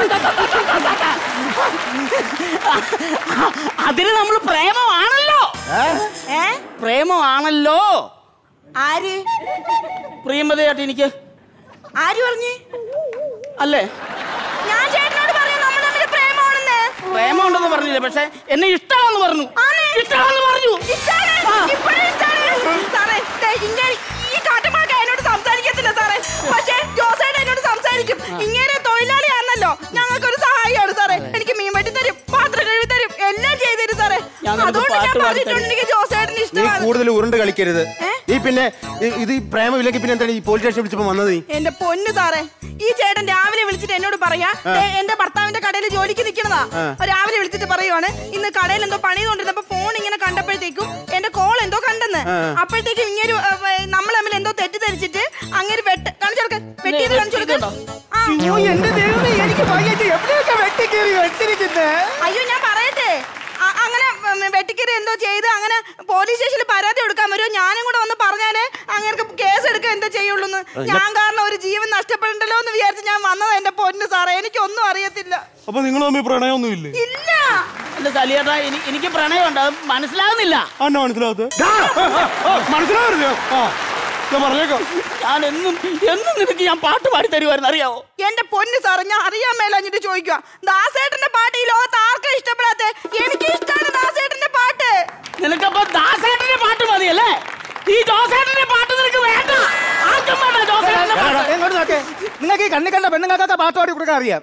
അതിന് നമ്മൾ പ്രേമമാണല്ലോ ഏ പ്രേമമാണല്ലോ ആര് പ്രിയമതയായിട്ട് എനിക്ക് ആര് പറഞ്ഞു അല്ലേ ഞാൻ ചേട്ടനോട് പറഞ്ഞു നമ്മൾ തമ്മിൽ പ്രേമമാണെന്ന് പ്രേമമുണ്ടെന്ന് പറഞ്ഞില്ല പക്ഷെ എന്നെ ഇഷ്ടമാണെന്ന് പറഞ്ഞു ഇഷ്ടമാണെന്ന് പറഞ്ഞു ഇഷ്ടാണ്. ഇപ്പഴും ഇഷ്ടാണ്. സാറേ, ദേ ഇങ്ങനെ ഈ കാട്ടുമാക്ക എന്നോട് സംസാരിക്കത്തില്ല സാറേ പക്ഷേ ജോസേട്ടൻ എന്നോട് സംസാരിക്കും ഇങ്ങനെ തൊഴിലാളിയാണല്ലോ ഞങ്ങൾക്കൊരു സഹായിയാണ് സാറേ എനിക്ക് മീൻ വെട്ടി തരും പാത്രം കഴുകി തരും എല്ലാം ചെയ്തു തരും സാറേ ഞാൻ നിനക്ക് അതുകൊണ്ട് ഞാൻ പാട്ട് പാടി തരും. പറഞ്ഞിട്ടുണ്ടെങ്കിൽ ജോസേട്ടന് നീ ഇഷ്ടമാണ് കൂടുതൽ ഉരുണ്ട് കളിക്കരുത് നീ പിന്നെ ഇ- ഇത് ഈ പ്രേമമില്ലെങ്കിൽ പിന്നെ എന്താണ് ഈ പോലീസ് സ്റ്റേഷൻ വിളിച്ചപ്പോ വന്നത് നീ എന്റെ പൊന്ന് സാറേ ഈ ചേട്ടൻ രാവിലെ വിളിച്ചിട്ട് എന്നോട് പറയാ ആ. "ദേ, എന്റെ ഭർത്താവിന്റെ കടയിൽ ജോലിക്ക് നിൽക്കണതാ ആ. രാവിലെ വിളിച്ചിട്ട് പറയുവാണ് ഇന്ന് കടയിൽ എന്തോ പണി കൊണ്ടിരുന്നപ്പോ ഫോൺ ഇങ്ങനെ കണ്ടപ്പോഴത്തേക്കും എന്റെ കോൾ എന്തോ കണ്ടെന്ന് ആ. അപ്പോഴത്തേക്കും ഇങ്ങനെ നമ്മൾ തമ്മിൽ എന്തോ തെറ്റിദ്ധരിച്ചിട്ട് അങ്ങനെ വെട്ട് കാണിച്ചു കൊടുക്ക വെട്ടിയത് കാണിച്ചു കൊടുക്ക ആ. അയ്യോ, എന്റെ ദൈവമേ, എനിക്ക് വയ്യത് എവിടെയൊക്കെ വെട്ടിക്കേറി വെച്ചിരിക്കുന്നേ അയ്യോ ഞാൻ പറയട്ടെ അ- അങ്ങനെ ഉം, വെട്ടിക്കറി എന്തോ ചെയ്ത് അങ്ങനെ പോലീസ് സ്റ്റേഷനിൽ പരാതി കൊടുക്കാൻ വരുമോ ഞാനും കൂടെ വന്ന് പറഞ്ഞാലേ അങ്ങനെ കേസ് എടുക്കാൻ എന്താ ചെയ്യുള്ളൂന്ന് ഞാൻ കാരണം ഒരു ജീവൻ നഷ്ടപ്പെടണ്ടല്ലോ എന്ന് വിചാരിച്ച് ഞാൻ വന്നത് എന്റെ പൊന്ന് സാറേ എനിക്കൊന്നും അറിയത്തില്ല അപ്പൊ നിങ്ങൾ തമ്മിൽ പ്രണയമൊന്നുമില്ലേ ഇല്ല എന്റെ സലിയേട്ടാ എനി- എനിക്ക് പ്രണയമുണ്ട് അത് മനസ്സിലാകുന്നില്ല അന്നെ മനസ്സിലാകത്ത് മനസ്സിലാകരുത് ആ ഞാൻ പറഞ്ഞേക്കാം ഞാൻ എന്നും എന്നും നിനക്ക് ഞാൻ പാട്ട് പാടി തരുമായിരുന്നു അറിയാവോ എന്റെ പൊന്ന് സാറേ ഞാൻ അറിയാൻ മേലഞ്ഞിട്ട് ചോദിക്കുക ദാസേട്ടന്റെ പാട്ട് ഈ ലോകത്ത് ആർക്കും ഇഷ്ടപ്പെടാത്ത എനിക്ക് ഇഷ്ടമാണ് ദാസേട്ടന്റെ പാട്ട് നിനക്കപ്പോ ദാസേട്ടന്റെ പാട്ട് മതിയല്ലേ ഈ ജോസേട്ടന്റെ പാട്ട് നിനക്ക് വേണ്ട ആർക്കും വേണ്ട ജോസേട്ടന്റെ പാട്ട് എങ്ങോട്ട് നോക്കേ നിങ്ങൾക്ക് ഈ കണ്ണി കണ്ട പെണ്ണുങ്ങൾക്കൊക്കെ പാട്ട് പാടി കൊടുക്കാൻ അറിയാം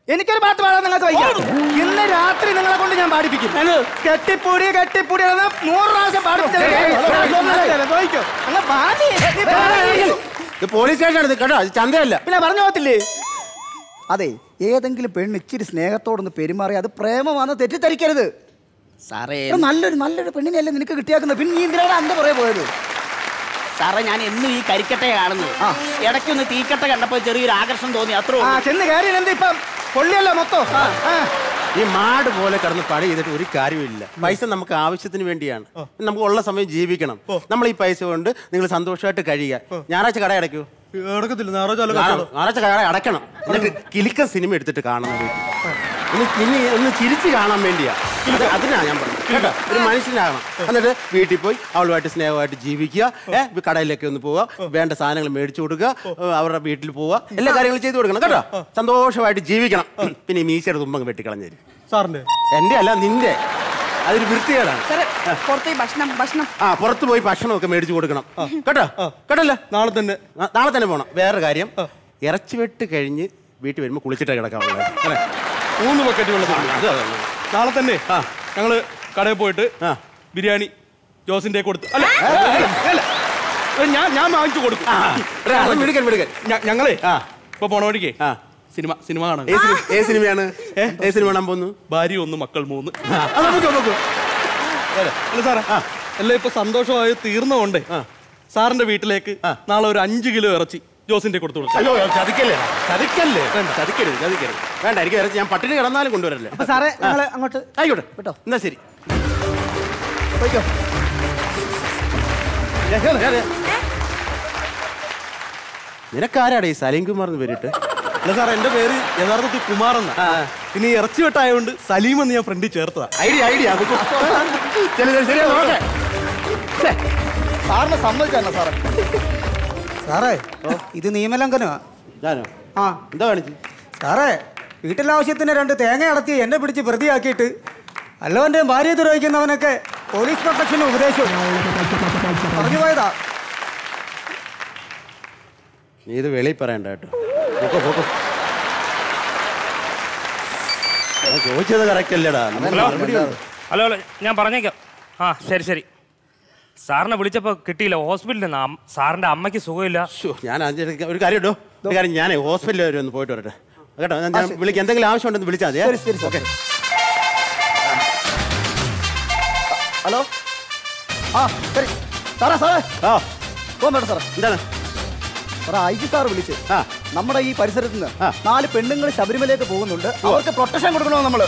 എനിക്കൊരു പാട്ട് പാടാൻ നിങ്ങൾക്ക് വയ്യ ഇന്ന് രാത്രി നിങ്ങളെ കൊണ്ട് ഞാൻ പാടിപ്പിക്കും കെട്ടിപ്പൂടി കെട്ടിപ്പൂടി എന്ന് നൂറ് പ്രാവശ്യം പാടിപ്പിച്ചു അങ്ങ് പാടി നീ പാടി. ഇത് പോലീസ് സ്റ്റേഷനാണ് ഇത് കേട്ടോ ഇത് ചന്തയല്ല പിന്നെ പറഞ്ഞു പോകത്തില്ലേ അതെ ഏതെങ്കിലും പെണ്ണ് ഇച്ചിരി സ്നേഹത്തോടൊന്ന് പെരുമാറി അത് പ്രേമമാണെന്ന് തെറ്റിദ്ധരിക്കരുത് സാറേ എടാ, നല്ലൊരു നല്ലൊരു പെണ്ണിനെയല്ലേ നിനക്ക് കിട്ടിയാക്കുന്നത് പിന്നെ നീ എന്തിനാണ് അന്ത പുറകെ പോയത് സാറേ ഞാൻ എന്നും ഈ കരിക്കട്ടെ കാണുന്നത് ഇടയ്ക്കൊന്ന് തീക്കട്ട കണ്ടപ്പോ ചെറിയൊരു ആകർഷണം തോന്നി അത്രേ ആ ഉള്ളൂ. ചെന്ന് കയറി എന്ത് ഇപ്പം പൊള്ളിയല്ലോ മൊത്തം ആ. ഈ മാട് പോലെ കിടന്ന് പണി ചെയ്തിട്ട് ഒരു കാര്യമില്ല പൈസ നമുക്ക് ആവശ്യത്തിന് വേണ്ടിയാണ് നമുക്ക് ഉള്ള സമയം ജീവിക്കണം നമ്മൾ ഈ പൈസ കൊണ്ട് നിങ്ങൾ സന്തോഷമായിട്ട് കഴിയുക ഞായറാഴ്ച കട അടയ്ക്കൂ അടക്കത്തില്ല ഞായറാഴ്ച വല്ല ഞായറാ- കച്ചവടം. ഞായറാഴ്ച കട അടയ്ക്കണം എന്നിട്ട് കിലുക്ക സിനിമ എടുത്തിട്ട് കാണണം വീട്ടിൽ. ഒന്ന് പിന്നെ ഒന്ന് ചിരിച്ച് കാണാൻ വേണ്ടിയാ അത് അതിനാ ഞാൻ പറഞ്ഞത് കേട്ടോ ഒരു മനുഷ്യനാകണം എന്നിട്ട് വീട്ടിൽ പോയി അവളുമായിട്ട് സ്നേഹമായിട്ട് ജീവിക്കുക ഏഹ് കടയിലേക്ക് ഒന്ന് പോവുക വേണ്ട സാധനങ്ങൾ മേടിച്ചു കൊടുക്കുക ഏഹ് അവരുടെ വീട്ടിൽ പോവുക എല്ലാ കാര്യങ്ങളും ചെയ്തു കൊടുക്കണം കേട്ടോ സന്തോഷമായിട്ട് ജീവിക്കണം പിന്നെ ഈ മീശയുടെ തുമ്പങ്ങ് വെട്ടിക്കളഞ്ഞേരും സാറിന്റെ എന്റെ അല്ല നിന്റെ അതൊരു വൃത്തികേടാണ് സാറേ പുറത്ത് ഈ ഭക്ഷണം ഭക്ഷണം ആ പുറത്ത് പോയി ഭക്ഷണമൊക്കെ മേടിച്ചു കൊടുക്കണം കേട്ടോ കേട്ടല്ലോ നാളെ തന്നെ നാളെ തന്നെ പോണം വേറൊരു കാര്യം ഇറച്ചി വെട്ട് കഴിഞ്ഞ് വീട്ടിൽ വരുമ്പോൾ കുളിച്ചിട്ടേ കിടക്കാവുള്ളത് അല്ലേ മൂന്ന് ബക്കറ്റ് വെള്ളത്തിൽ അത് അതെ. നാളെ തന്നെ ഞങ്ങള് കടയിൽ പോയിട്ട് ബിരിയാണി ജോസിന്റെ കൊടുത്ത് അല്ല അല്ല. ഞാൻ ഞാൻ വാങ്ങിച്ചു കൊടുക്കും അത് മിടുക്കൻ, മിടുക്കൻ. ഞ- ഞങ്ങളേ ഇപ്പൊ പോണ വഴിക്കേ സിനിമ സിനിമ കാണാൻ ഏത് സിനിമ- ഏത് സിനിമയാണ് ഏത് സിനിമ കാണാൻ പോകുന്നു ഭാര്യ ഒന്ന് മക്കൾ മൂന്ന് അത് നമുക്ക് നമുക്ക് അതെ. അല്ല സാറേ എല്ലാം ഇപ്പൊ സന്തോഷമായി തീർന്നതുകൊണ്ടേ സാറിന്റെ വീട്ടിലേക്ക് നാളെ ഒരു അഞ്ച് കിലോ ഇറച്ചി ജോസിന്റെ കൊടുത്തു കൊടുക്കാം അയ്യോ ചതിക്കല്ലേ ചതിക്കല്ലേ ചതിക്കരുത് ചതിക്കരുത് വേണ്ട എനിക്ക് ഇറച്ചി ഞാൻ പട്ടിണി കിടന്നാലും കൊണ്ടുവരല്ലേ അപ്പൊ സാറേ നിങ്ങള് അങ്ങോട്ട് ആയിക്കോട്ടെ കേട്ടോ എന്നാ ശരി പോയിക്കോ നിനക്കാരാടെ ഈ സലീം കുമാർ എന്ന് പേരിട്ട് അല്ല സാർ എന്റെ പേര് യഥാർത്ഥത്തിൽ കുമാർ എന്നാ പിന്നെ ഈ ഇറച്ചി വെട്ടായതുകൊണ്ട് സലീം എന്ന് ഞാൻ ഫ്രണ്ടിൽ ചേർത്തതാ ഐഡിയ ഐഡിയ ശരിയാ നോക്കേ സാറിനെ സമ്മതിച്ചാണോ സാറേ സാറേ ഇത് നിയമലംഘനമാ ഞാനോ ആ എന്താ കാണിച്ചു സാറേ വീട്ടിലാവശ്യത്തിന് രണ്ട് തേങ്ങ അടത്തി എന്നെ പിടിച്ച് പ്രതിയാക്കിയിട്ട് അല്ലവന്റെ ഭാര്യ ദ്രോഹിക്കുന്നവനൊക്കെ പോലീസ് പ്രൊട്ടക്ഷന് ഉപദേശവും പറഞ്ഞു പോയതാ നീ ഇത് വെളിയിൽ പറയണ്ട കേട്ടോ പോക്കോ പോക്കോ ഞാൻ ചോദിച്ചത് കറക്റ്റ് അല്ലേടാ നമുക്ക് ഹലോ മറുപടി ഉണ്ട്. ഹലോ ഹലോ ഞാൻ പറഞ്ഞേക്കാം ആ ശരി ശരി സാറിനെ വിളിച്ചപ്പോൾ കിട്ടിയില്ല ഹോസ്പിറ്റലിൽ നിന്ന് അം- സാറിന്റെ അമ്മയ്ക്ക് സുഖമില്ല ഞാൻ അതിന്റെ ഇടയ്ക്ക് ഒരു കാര്യം ഇടോ ഒരു കാര്യം ഞാനേ ഹോസ്പിറ്റലിൽ വരെ ഒന്ന് പോയിട്ട് വരട്ടെ കേട്ടോ ഞാൻ- ഞാൻ വിളിക്കാം എന്തെങ്കിലും ആവശ്യമുണ്ടെന്ന് വിളിച്ചാൽ മതി ശരി, ശരി, ഓക്കെ ഹലോ ആ ശരി സാറേ സാറേ ആ പോകണ്ട സാറേ എന്താണ് സാറേ ഐ ജി സാർ വിളിച്ച് നമ്മുടെ ഈ പരിസരത്ത് നിന്ന് നാല് പെണ്ണുങ്ങൾ ശബരിമലയിലേക്ക് പോകുന്നുണ്ട് അവർക്ക് പ്രൊട്ടക്ഷൻ കൊടുക്കണോ നമ്മള്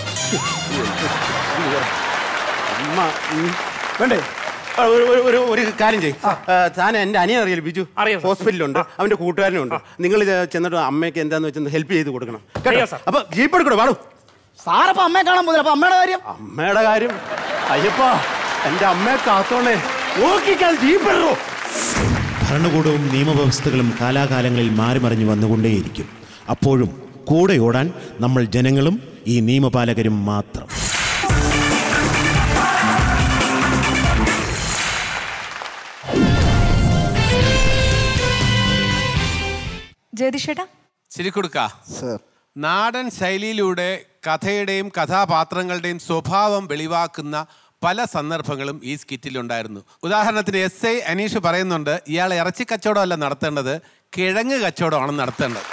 അമ്മ ഉം. വേണ്ടേ ആ, ഒരു- ഒരു- ഒരു ഒരു കാര്യം ചെയ്യും താൻ എന്റെ അനിയൻ അറിയില്ല ബിജു ഹോസ്പിറ്റലുണ്ട് അവന്റെ കൂട്ടുകാരനുണ്ട് നിങ്ങൾ ഇത് ചെന്നിട്ട് അമ്മയ്ക്ക് എന്താന്ന് വെച്ചാൽ ഹെൽപ്പ് ചെയ്ത് കൊടുക്കണം കേട്ടോ അപ്പൊ ജീപ്പ് എടുക്കണോ പാടും സാറപ്പോ അമ്മയെ കാണാൻ പോകുന്നില്ല അപ്പൊ അമ്മയുടെ കാര്യം അമ്മയുടെ കാര്യം അയ്യപ്പാ എന്റെ അമ്മയെ കാത്തോണേ നോക്കിക്കാൻ ജീപ്പ് എടുക്കോ ഭരണകൂടവും നിയമവ്യവസ്ഥകളും കാലാകാലങ്ങളിൽ മാറി മറിഞ്ഞു വന്നുകൊണ്ടേയിരിക്കും അപ്പോഴും കൂടെ ഓടാൻ നമ്മൾ ജനങ്ങളും ഈ നിയമപാലകരും മാത്രം ജയതിഷേട്ടാ ശരിക്കൊടുക്ക നാടൻ ശൈലിയിലൂടെ കഥയുടെയും കഥാപാത്രങ്ങളുടെയും സ്വഭാവം വെളിവാക്കുന്ന പല സന്ദർഭങ്ങളും ഈ സ്കിറ്റിലുണ്ടായിരുന്നു ഉദാഹരണത്തിന് എസ് ഐ അനീഷ് പറയുന്നുണ്ട് ഇയാൾ ഇറച്ചി കച്ചവടമല്ല നടത്തേണ്ടത് കിഴങ്ങ് കച്ചവടമാണ് നടത്തേണ്ടത്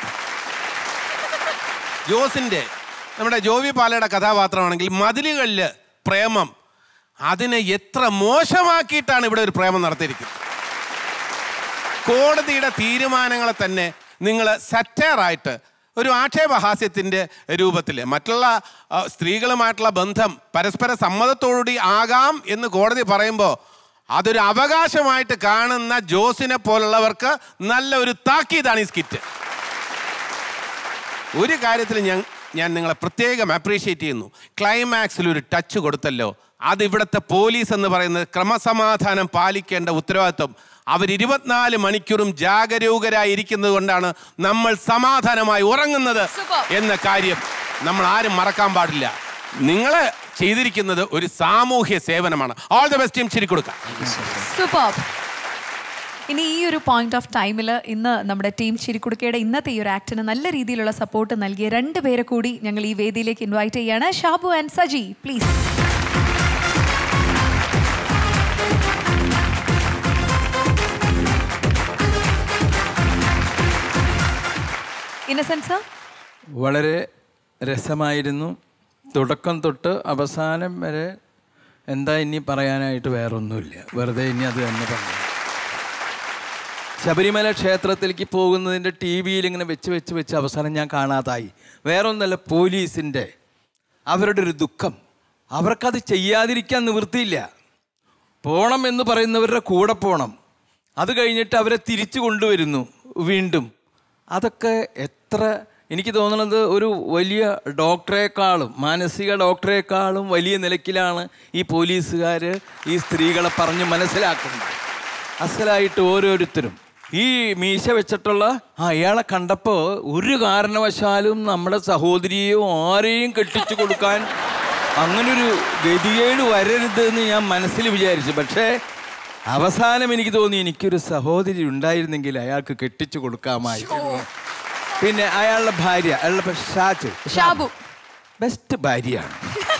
ജോസിന്റെ നമ്മുടെ ജോവി പാലയുടെ കഥാപാത്രമാണെങ്കിൽ മതിലുകളിൽ പ്രേമം അതിനെ എത്ര മോശമാക്കിയിട്ടാണ് ഇവിടെ ഒരു പ്രേമം നടത്തിയിരിക്കുന്നത് കോടതിയുടെ തീരുമാനങ്ങളെ തന്നെ നിങ്ങൾ സറ്റയറായിട്ട് ഒരു ആക്ഷേപഹാസ്യത്തിൻ്റെ രൂപത്തിൽ മറ്റുള്ള ആ, സ്ത്രീകളുമായിട്ടുള്ള ബന്ധം പരസ്പര സമ്മതത്തോടുകൂടി ആകാം എന്ന് കോടതി പറയുമ്പോൾ അതൊരു അവകാശമായിട്ട് കാണുന്ന ജോസിനെ പോലുള്ളവർക്ക് നല്ല ഒരു താക്കീതാണ് ഈ സ്കിറ്റ് ഒരു കാര്യത്തിൽ ഞാൻ ഞാൻ നിങ്ങളെ പ്രത്യേകം അപ്രീഷിയേറ്റ് ചെയ്യുന്നു ക്ലൈമാക്സിൽ ഒരു ടച്ച് കൊടുത്തല്ലോ അത് ഇവിടുത്തെ പോലീസ് എന്ന് പറയുന്നത് ക്രമസമാധാനം പാലിക്കേണ്ട ഉത്തരവാദിത്വം അവർ ഇരുപത്തിനാല് മണിക്കൂറും ജാഗരൂകരായിരിക്കുന്നത് കൊണ്ടാണ് നമ്മൾ സമാധാനമായി ഉറങ്ങുന്നത് എന്ന കാര്യം നമ്മൾ ആരും മറക്കാൻ പാടില്ല നിങ്ങൾ ചെയ്തിരിക്കുന്നത് ഒരു സാമൂഹ്യ സേവനമാണ് ഓൾ ദ ബെസ്റ്റ് ടീം ശരി കൊടുക്കാം സൂപ്പർ ഇനി ഈ ഒരു പോയിന്റ് ഓഫ് ടൈമിൽ ഇന്ന് നമ്മുടെ ടീം ചിരിക്കുടുക്കയുടെ ഇന്നത്തെ ഈ ഒരു ആക്ടിന് നല്ല രീതിയിലുള്ള സപ്പോർട്ട് നൽകിയ രണ്ട് പേരെ കൂടി ഞങ്ങൾ ഈ വേദിയിലേക്ക് ഇൻവൈറ്റ് ചെയ്യാണ് Shabu and Saji please innocence വളരെ രസമായിരുന്നു തുടക്കം തൊട്ട് അവസാനം വരെ എന്താ ഇനി പറയാനായിട്ട് വേറൊന്നുമില്ല വെറുതെ ഇനി അത് തന്നെ പറഞ്ഞു ശബരിമല ക്ഷേത്രത്തിലേക്ക് പോകുന്നതിൻ്റെ ടി വിയിൽ ഇങ്ങനെ വെച്ച് വെച്ച് വെച്ച് അവസാനം ഞാൻ കാണാതായി വേറൊന്നല്ല പോലീസിൻ്റെ അവരുടെ ഒരു ദുഃഖം അവർക്കത് ചെയ്യാതിരിക്കാൻ നിവൃത്തിയില്ല പോണം എന്ന് പറയുന്നവരുടെ കൂടെ പോണം അത് കഴിഞ്ഞിട്ട് അവരെ തിരിച്ചു കൊണ്ടുവരുന്നു വീണ്ടും അതൊക്കെ എത്ര എനിക്ക് തോന്നുന്നത് ഒരു വലിയ ഡോക്ടറെക്കാളും മാനസിക ഡോക്ടറെക്കാളും വലിയ നിലയ്ക്കിലാണ് ഈ പോലീസുകാർ ഈ സ്ത്രീകളെ പറഞ്ഞ് മനസ്സിലാക്കുന്നത് അസലായിട്ട് ഓരോരുത്തരും ഈ മീശ വെച്ചിട്ടുള്ള ആ അയാളെ കണ്ടപ്പോൾ ഒരു കാരണവശാലും നമ്മുടെ സഹോദരിയെയോ ആരെയും കെട്ടിച്ചു കൊടുക്കാൻ അങ്ങനൊരു ഗതികേട് വരരുത് എന്ന് ഞാൻ മനസ്സിൽ വിചാരിച്ചു പക്ഷേ അവസാനം എനിക്ക് തോന്നി എനിക്കൊരു സഹോദരി ഉണ്ടായിരുന്നെങ്കിൽ അയാൾക്ക് കെട്ടിച്ചു കൊടുക്കാമായിരുന്നു പിന്നെ അയാളുടെ ഭാര്യ അയാളുടെ പേര് ഷാജു ഷാബു ബെസ്റ്റ് ഭാര്യയാണ്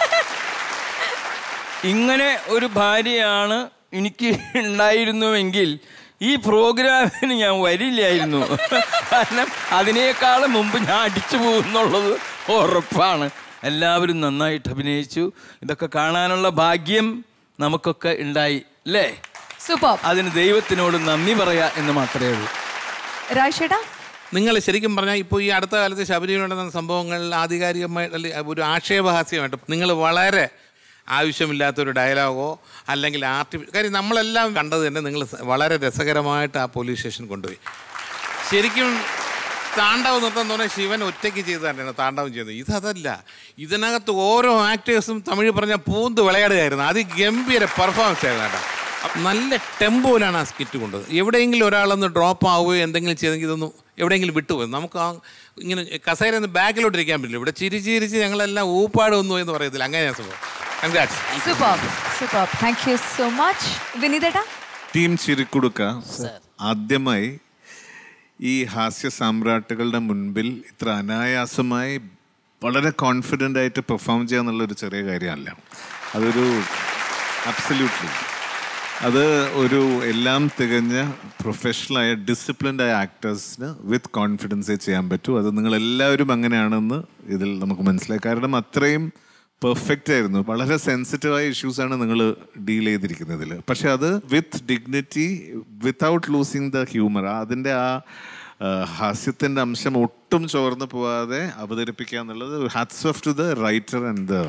ഇങ്ങനെ ഒരു ഭാര്യയാണ് എനിക്ക് ഉണ്ടായിരുന്നുവെങ്കിൽ ഈ പ്രോഗ്രാമിന് ഞാൻ വരില്ലായിരുന്നു കാരണം അതിനേക്കാളും മുമ്പ് ഞാൻ അടിച്ചു പോകുന്നുള്ളത് ഉറപ്പാണ് എല്ലാവരും നന്നായിട്ട് അഭിനയിച്ചു ഇതൊക്കെ കാണാനുള്ള ഭാഗ്യം നമുക്കൊക്കെ ഉണ്ടായി അല്ലേ സൂപ്പർ അതിന് ദൈവത്തിനോട് നന്ദി പറയാ എന്ന് മാത്രമേ ഉള്ളൂ രാജേട്ടാ നിങ്ങൾ ശരിക്കും പറഞ്ഞാൽ ഇപ്പോൾ ഈ അടുത്ത കാലത്ത് ശബരിമല നടന്ന സംഭവങ്ങൾ ആധികാരികമായിട്ട് അല്ലെ ഒരു ആക്ഷേപഹാസ്യമായിട്ട് നിങ്ങൾ വളരെ ആവശ്യമില്ലാത്തൊരു ഡയലോഗോ അല്ലെങ്കിൽ ആർട്ടി കാര്യം നമ്മളെല്ലാം കണ്ടത് തന്നെ നിങ്ങൾ വളരെ രസകരമായിട്ട് ആ പോലീസ് സ്റ്റേഷൻ കൊണ്ടുപോയി ശരിക്കും താണ്ഡവം നൃത്തം എന്ന് പറഞ്ഞാൽ ശിവൻ ഒറ്റയ്ക്ക് ചെയ്ത് തന്നെയാണ് താണ്ഡവം ചെയ്തത് ഇതല്ല ഇതിനകത്ത് ഓരോ ആക്ടേഴ്സും തമിഴ് പറഞ്ഞ പൂന്ത് വിളയാടുകയായിരുന്നു അതിഗംഭീര പെർഫോമൻസ് ആയിരുന്നു കേട്ടോ അപ്പൊ നല്ല ടെമ്പോയിലാണ് ആ സ്കിറ്റ് കൊണ്ടത് എവിടെയെങ്കിലും ഒരാളൊന്ന് ഡ്രോപ്പ് ആവുകയോ എന്തെങ്കിലും ചെയ്തെങ്കിൽ ഇതൊന്നും എവിടെയെങ്കിലും വിട്ടുപോയി നമുക്ക് ആ ഇങ്ങനെ കസേര ഒന്ന് ബാക്കിലോട്ട് ഇരിക്കാൻ പറ്റില്ല ഇവിടെ ചിരിച്ച് ചിരിച്ച് ഞങ്ങളെല്ലാം ഊപ്പാട് വന്നു എന്ന് പറയത്തില്ല അങ്ങനെയാണ് സംഭവം congrats super super thank you so much വിനീതേട്ടാ ടീം ചിരിക്കുടുക്ക ആദ്യമായി ഈ ഹാസ്യ സാമ്രാട്ടുകളുടെ മുൻപിൽ ഇത്ര അനായാസമായി വളരെ കോൺഫിഡൻ്റ് ആയിട്ട് പെർഫോം ചെയ്യുക എന്നുള്ളൊരു ചെറിയ കാര്യമല്ല അതൊരു അബ്സല്യൂട്ട്ലി അത് ഒരു എല്ലാം തികഞ്ഞ പ്രൊഫഷണലായ ഡിസിപ്ലിൻഡ് ആയ ആക്ടേഴ്സിന് വിത്ത് കോൺഫിഡൻസേ ചെയ്യാൻ പറ്റൂ അത് നിങ്ങൾ എല്ലാവരും അങ്ങനെയാണെന്ന് ഇതിൽ നമുക്ക് മനസ്സിലായി കാരണം അത്രയും പെർഫെക്റ്റ് ആയിരുന്നു വളരെ സെൻസിറ്റീവായ ഇഷ്യൂസാണ് നിങ്ങൾ ഡീൽ ചെയ്തിരിക്കുന്നതിൽ പക്ഷെ അത് with dignity without losing the humour അതിൻ്റെ ആ ആ, ഹാസ്യത്തിൻ്റെ അംശം ഒട്ടും ചോർന്നു പോവാതെ അവതരിപ്പിക്കുക എന്നുള്ളത് hats off to the writer and the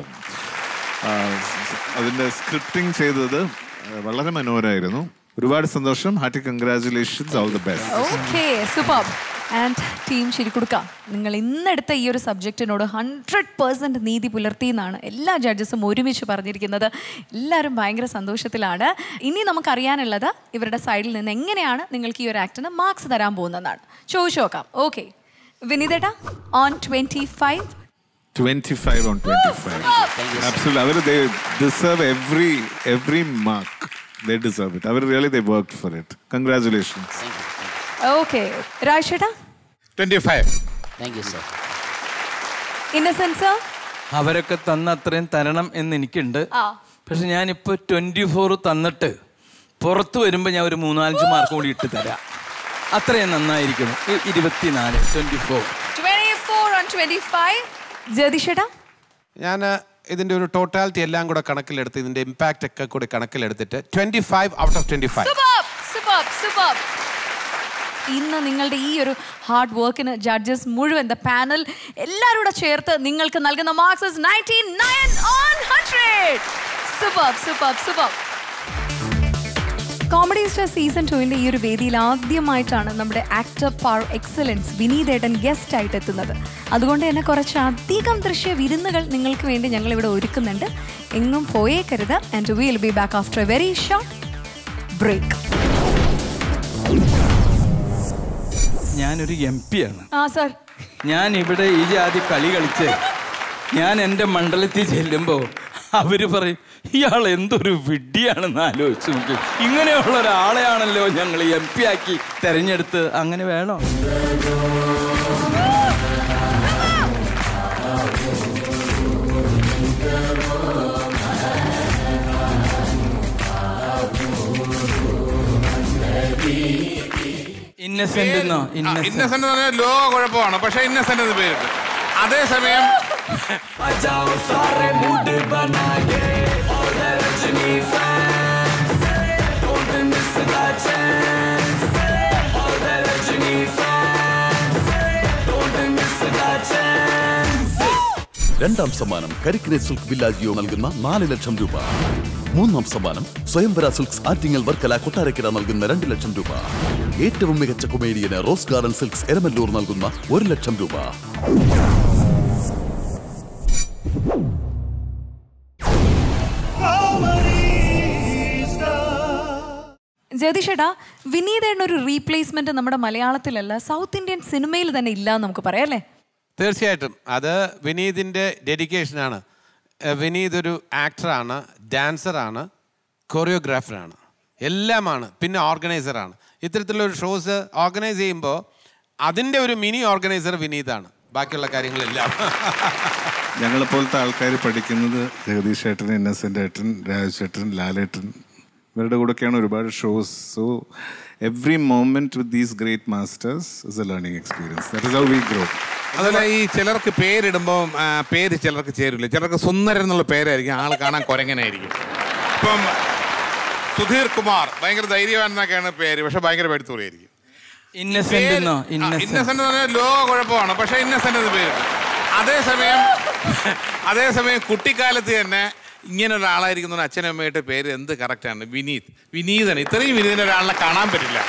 അതിൻ്റെ സ്ക്രിപ്റ്റിംഗ് ചെയ്തത് വളരെ മനോഹരമായിരുന്നു ഒരുപാട് സന്തോഷം hearty congratulations all the best okay super and team ശരിക്കൊടുക്ക നിങ്ങൾ ഇന്നെടുത്ത ഈ ഒരു സബ്ജക്റ്റിനോട് ഹൺഡ്രഡ് പേഴ്സൻറ്റ് നീതി പുലർത്തി എന്നാണ് എല്ലാ ജഡ്ജസും ഒരുമിച്ച് പറഞ്ഞിരിക്കുന്നത് എല്ലാവരും ഭയങ്കര സന്തോഷത്തിലാണ് ഇനി നമുക്കറിയാനുള്ളത് ഇവരുടെ സൈഡിൽ നിന്ന് എങ്ങനെയാണ് നിങ്ങൾക്ക് ഈ ഒരു ആക്ടിന് മാർക്സ് തരാൻ പോകുന്നതെന്നാണ് ചോദിച്ചു നോക്കാം ഓക്കെ വിനീതേട്ടാ on twenty five twenty five on twenty five absolute അവർ they deserve every every mark they deserve it അവർ really they work for it congratulations okay രാജേട്ടാ twenty five thank you sir innocence അവരൊക്കെ തന്ന അത്രയും തരണം എന്ന് എനിക്കുണ്ട് ആ പക്ഷെ ഞാനിപ്പോൾ ട്വൻറ്റി ഫോർ തന്നിട്ട് പുറത്ത് വരുമ്പോൾ ഞാൻ ഒരു മൂന്നാലഞ്ച് മാർക്ക് കൂടി ഇട്ട് തരാം അത്രയും നന്നായിരിക്കുന്നു ഇ- ഇരുപത്തിനാല് twenty four twenty four on twenty five ജതിഷേട്ടാ ഞാൻ ഇതിൻ്റെ ഒരു ടോട്ടാലിറ്റി എല്ലാം കൂടെ കണക്കിലെടുത്ത് ഇതിൻ്റെ ഇമ്പാക്റ്റ് ഒക്കെ കൂടി കണക്കിലെടുത്തിട്ട് twenty five out of twenty five Superb, superb, superb. ഇന്ന് നിങ്ങളുടെ ഈ ഒരു ഹാർഡ് വർക്കിന് ജഡ്ജസ് മുഴുവൻ ദ പാനൽ എല്ലാവരും കൂടെ ചേർത്ത് നിങ്ങൾക്ക് നൽകുന്ന marks ninety nine on hundred super super super comedy star season ടുവിൻ്റെ ഈ ഒരു വേദിയിൽ ആദ്യമായിട്ടാണ് നമ്മുടെ ആക്ടർ പാർ എക്സലൻസ് വിനീതേട്ടൻ ഗസ്റ്റ് ആയിട്ട് എത്തുന്നത് അതുകൊണ്ട് തന്നെ കുറച്ച് അധികം ദൃശ്യ വിരുന്നുകൾ നിങ്ങൾക്ക് വേണ്ടി ഞങ്ങൾ ഇവിടെ ഒരുക്കുന്നുണ്ട് എങ്ങും പോയേക്കരുത് and will be back after a very short break ഞാനൊരു എം പി ആണ് ആ സർ ഞാൻ ഇവിടെ ഈ ജാതി കളി കളിച്ച് ഞാൻ എൻ്റെ മണ്ഡലത്തിൽ ചെല്ലുമ്പോൾ അവര് പറയും ഇയാൾ എന്തൊരു വിഡ്ഢിയാണെന്ന് ആലോചിച്ച് നോക്കി ഇങ്ങനെയുള്ള ഒരാളെയാണല്ലോ ഞങ്ങൾ എം പി ആക്കി തെരഞ്ഞെടുത്ത് അങ്ങനെ വേണോ ഇന്നസെന്റ് എന്നോ ഇന്നസെന്റ് ഇന്നസെന്റ് എന്ന് പറഞ്ഞാൽ ലോ കുഴപ്പമാണ് പക്ഷെ ഇന്നസെന്റ് എന്ന് പേരിട്ട് അതേസമയം രണ്ടാം സമ്മാനം കരിക്കിനെ സിൽക്ക് വില്ലാജിയോ നൽകുന്ന നാല് ലക്ഷം രൂപ മൂന്നാം സമ്മാനം സ്വയംവര സിൽക്സ് ആറ്റിങ്ങൽ വർക്കല കൊട്ടാരക്കര നൽകുന്ന രണ്ട് ലക്ഷം രൂപ ഏറ്റവും മികച്ച കൊമേഡിയന് റോസ് ഗാർഡൻ സിൽക്സ് എരമല്ലൂർ നൽകുന്ന ഒരു ലക്ഷം രൂപ ജഗദീഷേട്ടാ വിനീതേട്ടൻ ഒരു റീപ്ലേസ്മെന്റ് നമ്മുടെ മലയാളത്തിലല്ല സൗത്ത് ഇന്ത്യൻ സിനിമയിൽ തന്നെ ഇല്ല എന്ന് നമുക്ക് പറയാം അല്ലേ തീർച്ചയായിട്ടും അത് വിനീതിൻ്റെ ഡെഡിക്കേഷനാണ് ഏഹ് വിനീത് ഒരു ആക്ടറാണ് ഡാൻസറാണ് കൊറിയോഗ്രാഫറാണ് എല്ലാമാണ് പിന്നെ ഓർഗനൈസറാണ് ഇത്തരത്തിലൊരു ഷോസ് ഓർഗനൈസ് ചെയ്യുമ്പോൾ അതിൻ്റെ ഒരു മിനി ഓർഗനൈസർ വിനീതാണ് ബാക്കിയുള്ള കാര്യങ്ങളെല്ലാം ഞങ്ങളെപ്പോലത്തെ ആൾക്കാർ പഠിക്കുന്നത് ജഗദീഷ് ഏട്ടൻ ഇന്നസെൻ്റ് ഏട്ടൻ രാജ് ഏട്ടൻ ലാലേട്ടൻ ഇവരുടെ കൂടെയൊക്കെയാണ് ഒരുപാട് shows so every moment with these great masters is a learning experience that is how we grow അതുപോലെ ഈ ചിലർക്ക് പേരിടുമ്പോൾ ആ, പേര് ചിലർക്ക് ചേരില്ല ചിലർക്ക് സുന്ദരൻ എന്നുള്ള പേരായിരിക്കും ആൾ കാണാൻ കുരങ്ങനായിരിക്കും ഇപ്പം സുധീർ കുമാർ ഭയങ്കര ധൈര്യവാൻ എന്നൊക്കെയാണ് പേര് പക്ഷെ ഭയങ്കര പേടിത്തൂറിയായിരിക്കും ഇന്നസെന്റ് എന്നോ ഇന്നസെന്റ് ഇന്നസെന്റ് എന്ന് പറഞ്ഞാൽ ലോ കുഴപ്പമാണ് പക്ഷെ ഇന്നസെന്റ് എന്ന് പേര് അതേസമയം അതേസമയം കുട്ടിക്കാലത്ത് തന്നെ ഇങ്ങനെ ഒരാളായിരിക്കുന്ന അച്ഛനും അമ്മയുടെ പേര് എന്ത് കറക്റ്റാണ് വിനീത് വിനീതൻ ഇത്രയും വിനീതൻ ഒരാളെ കാണാൻ പറ്റില്ല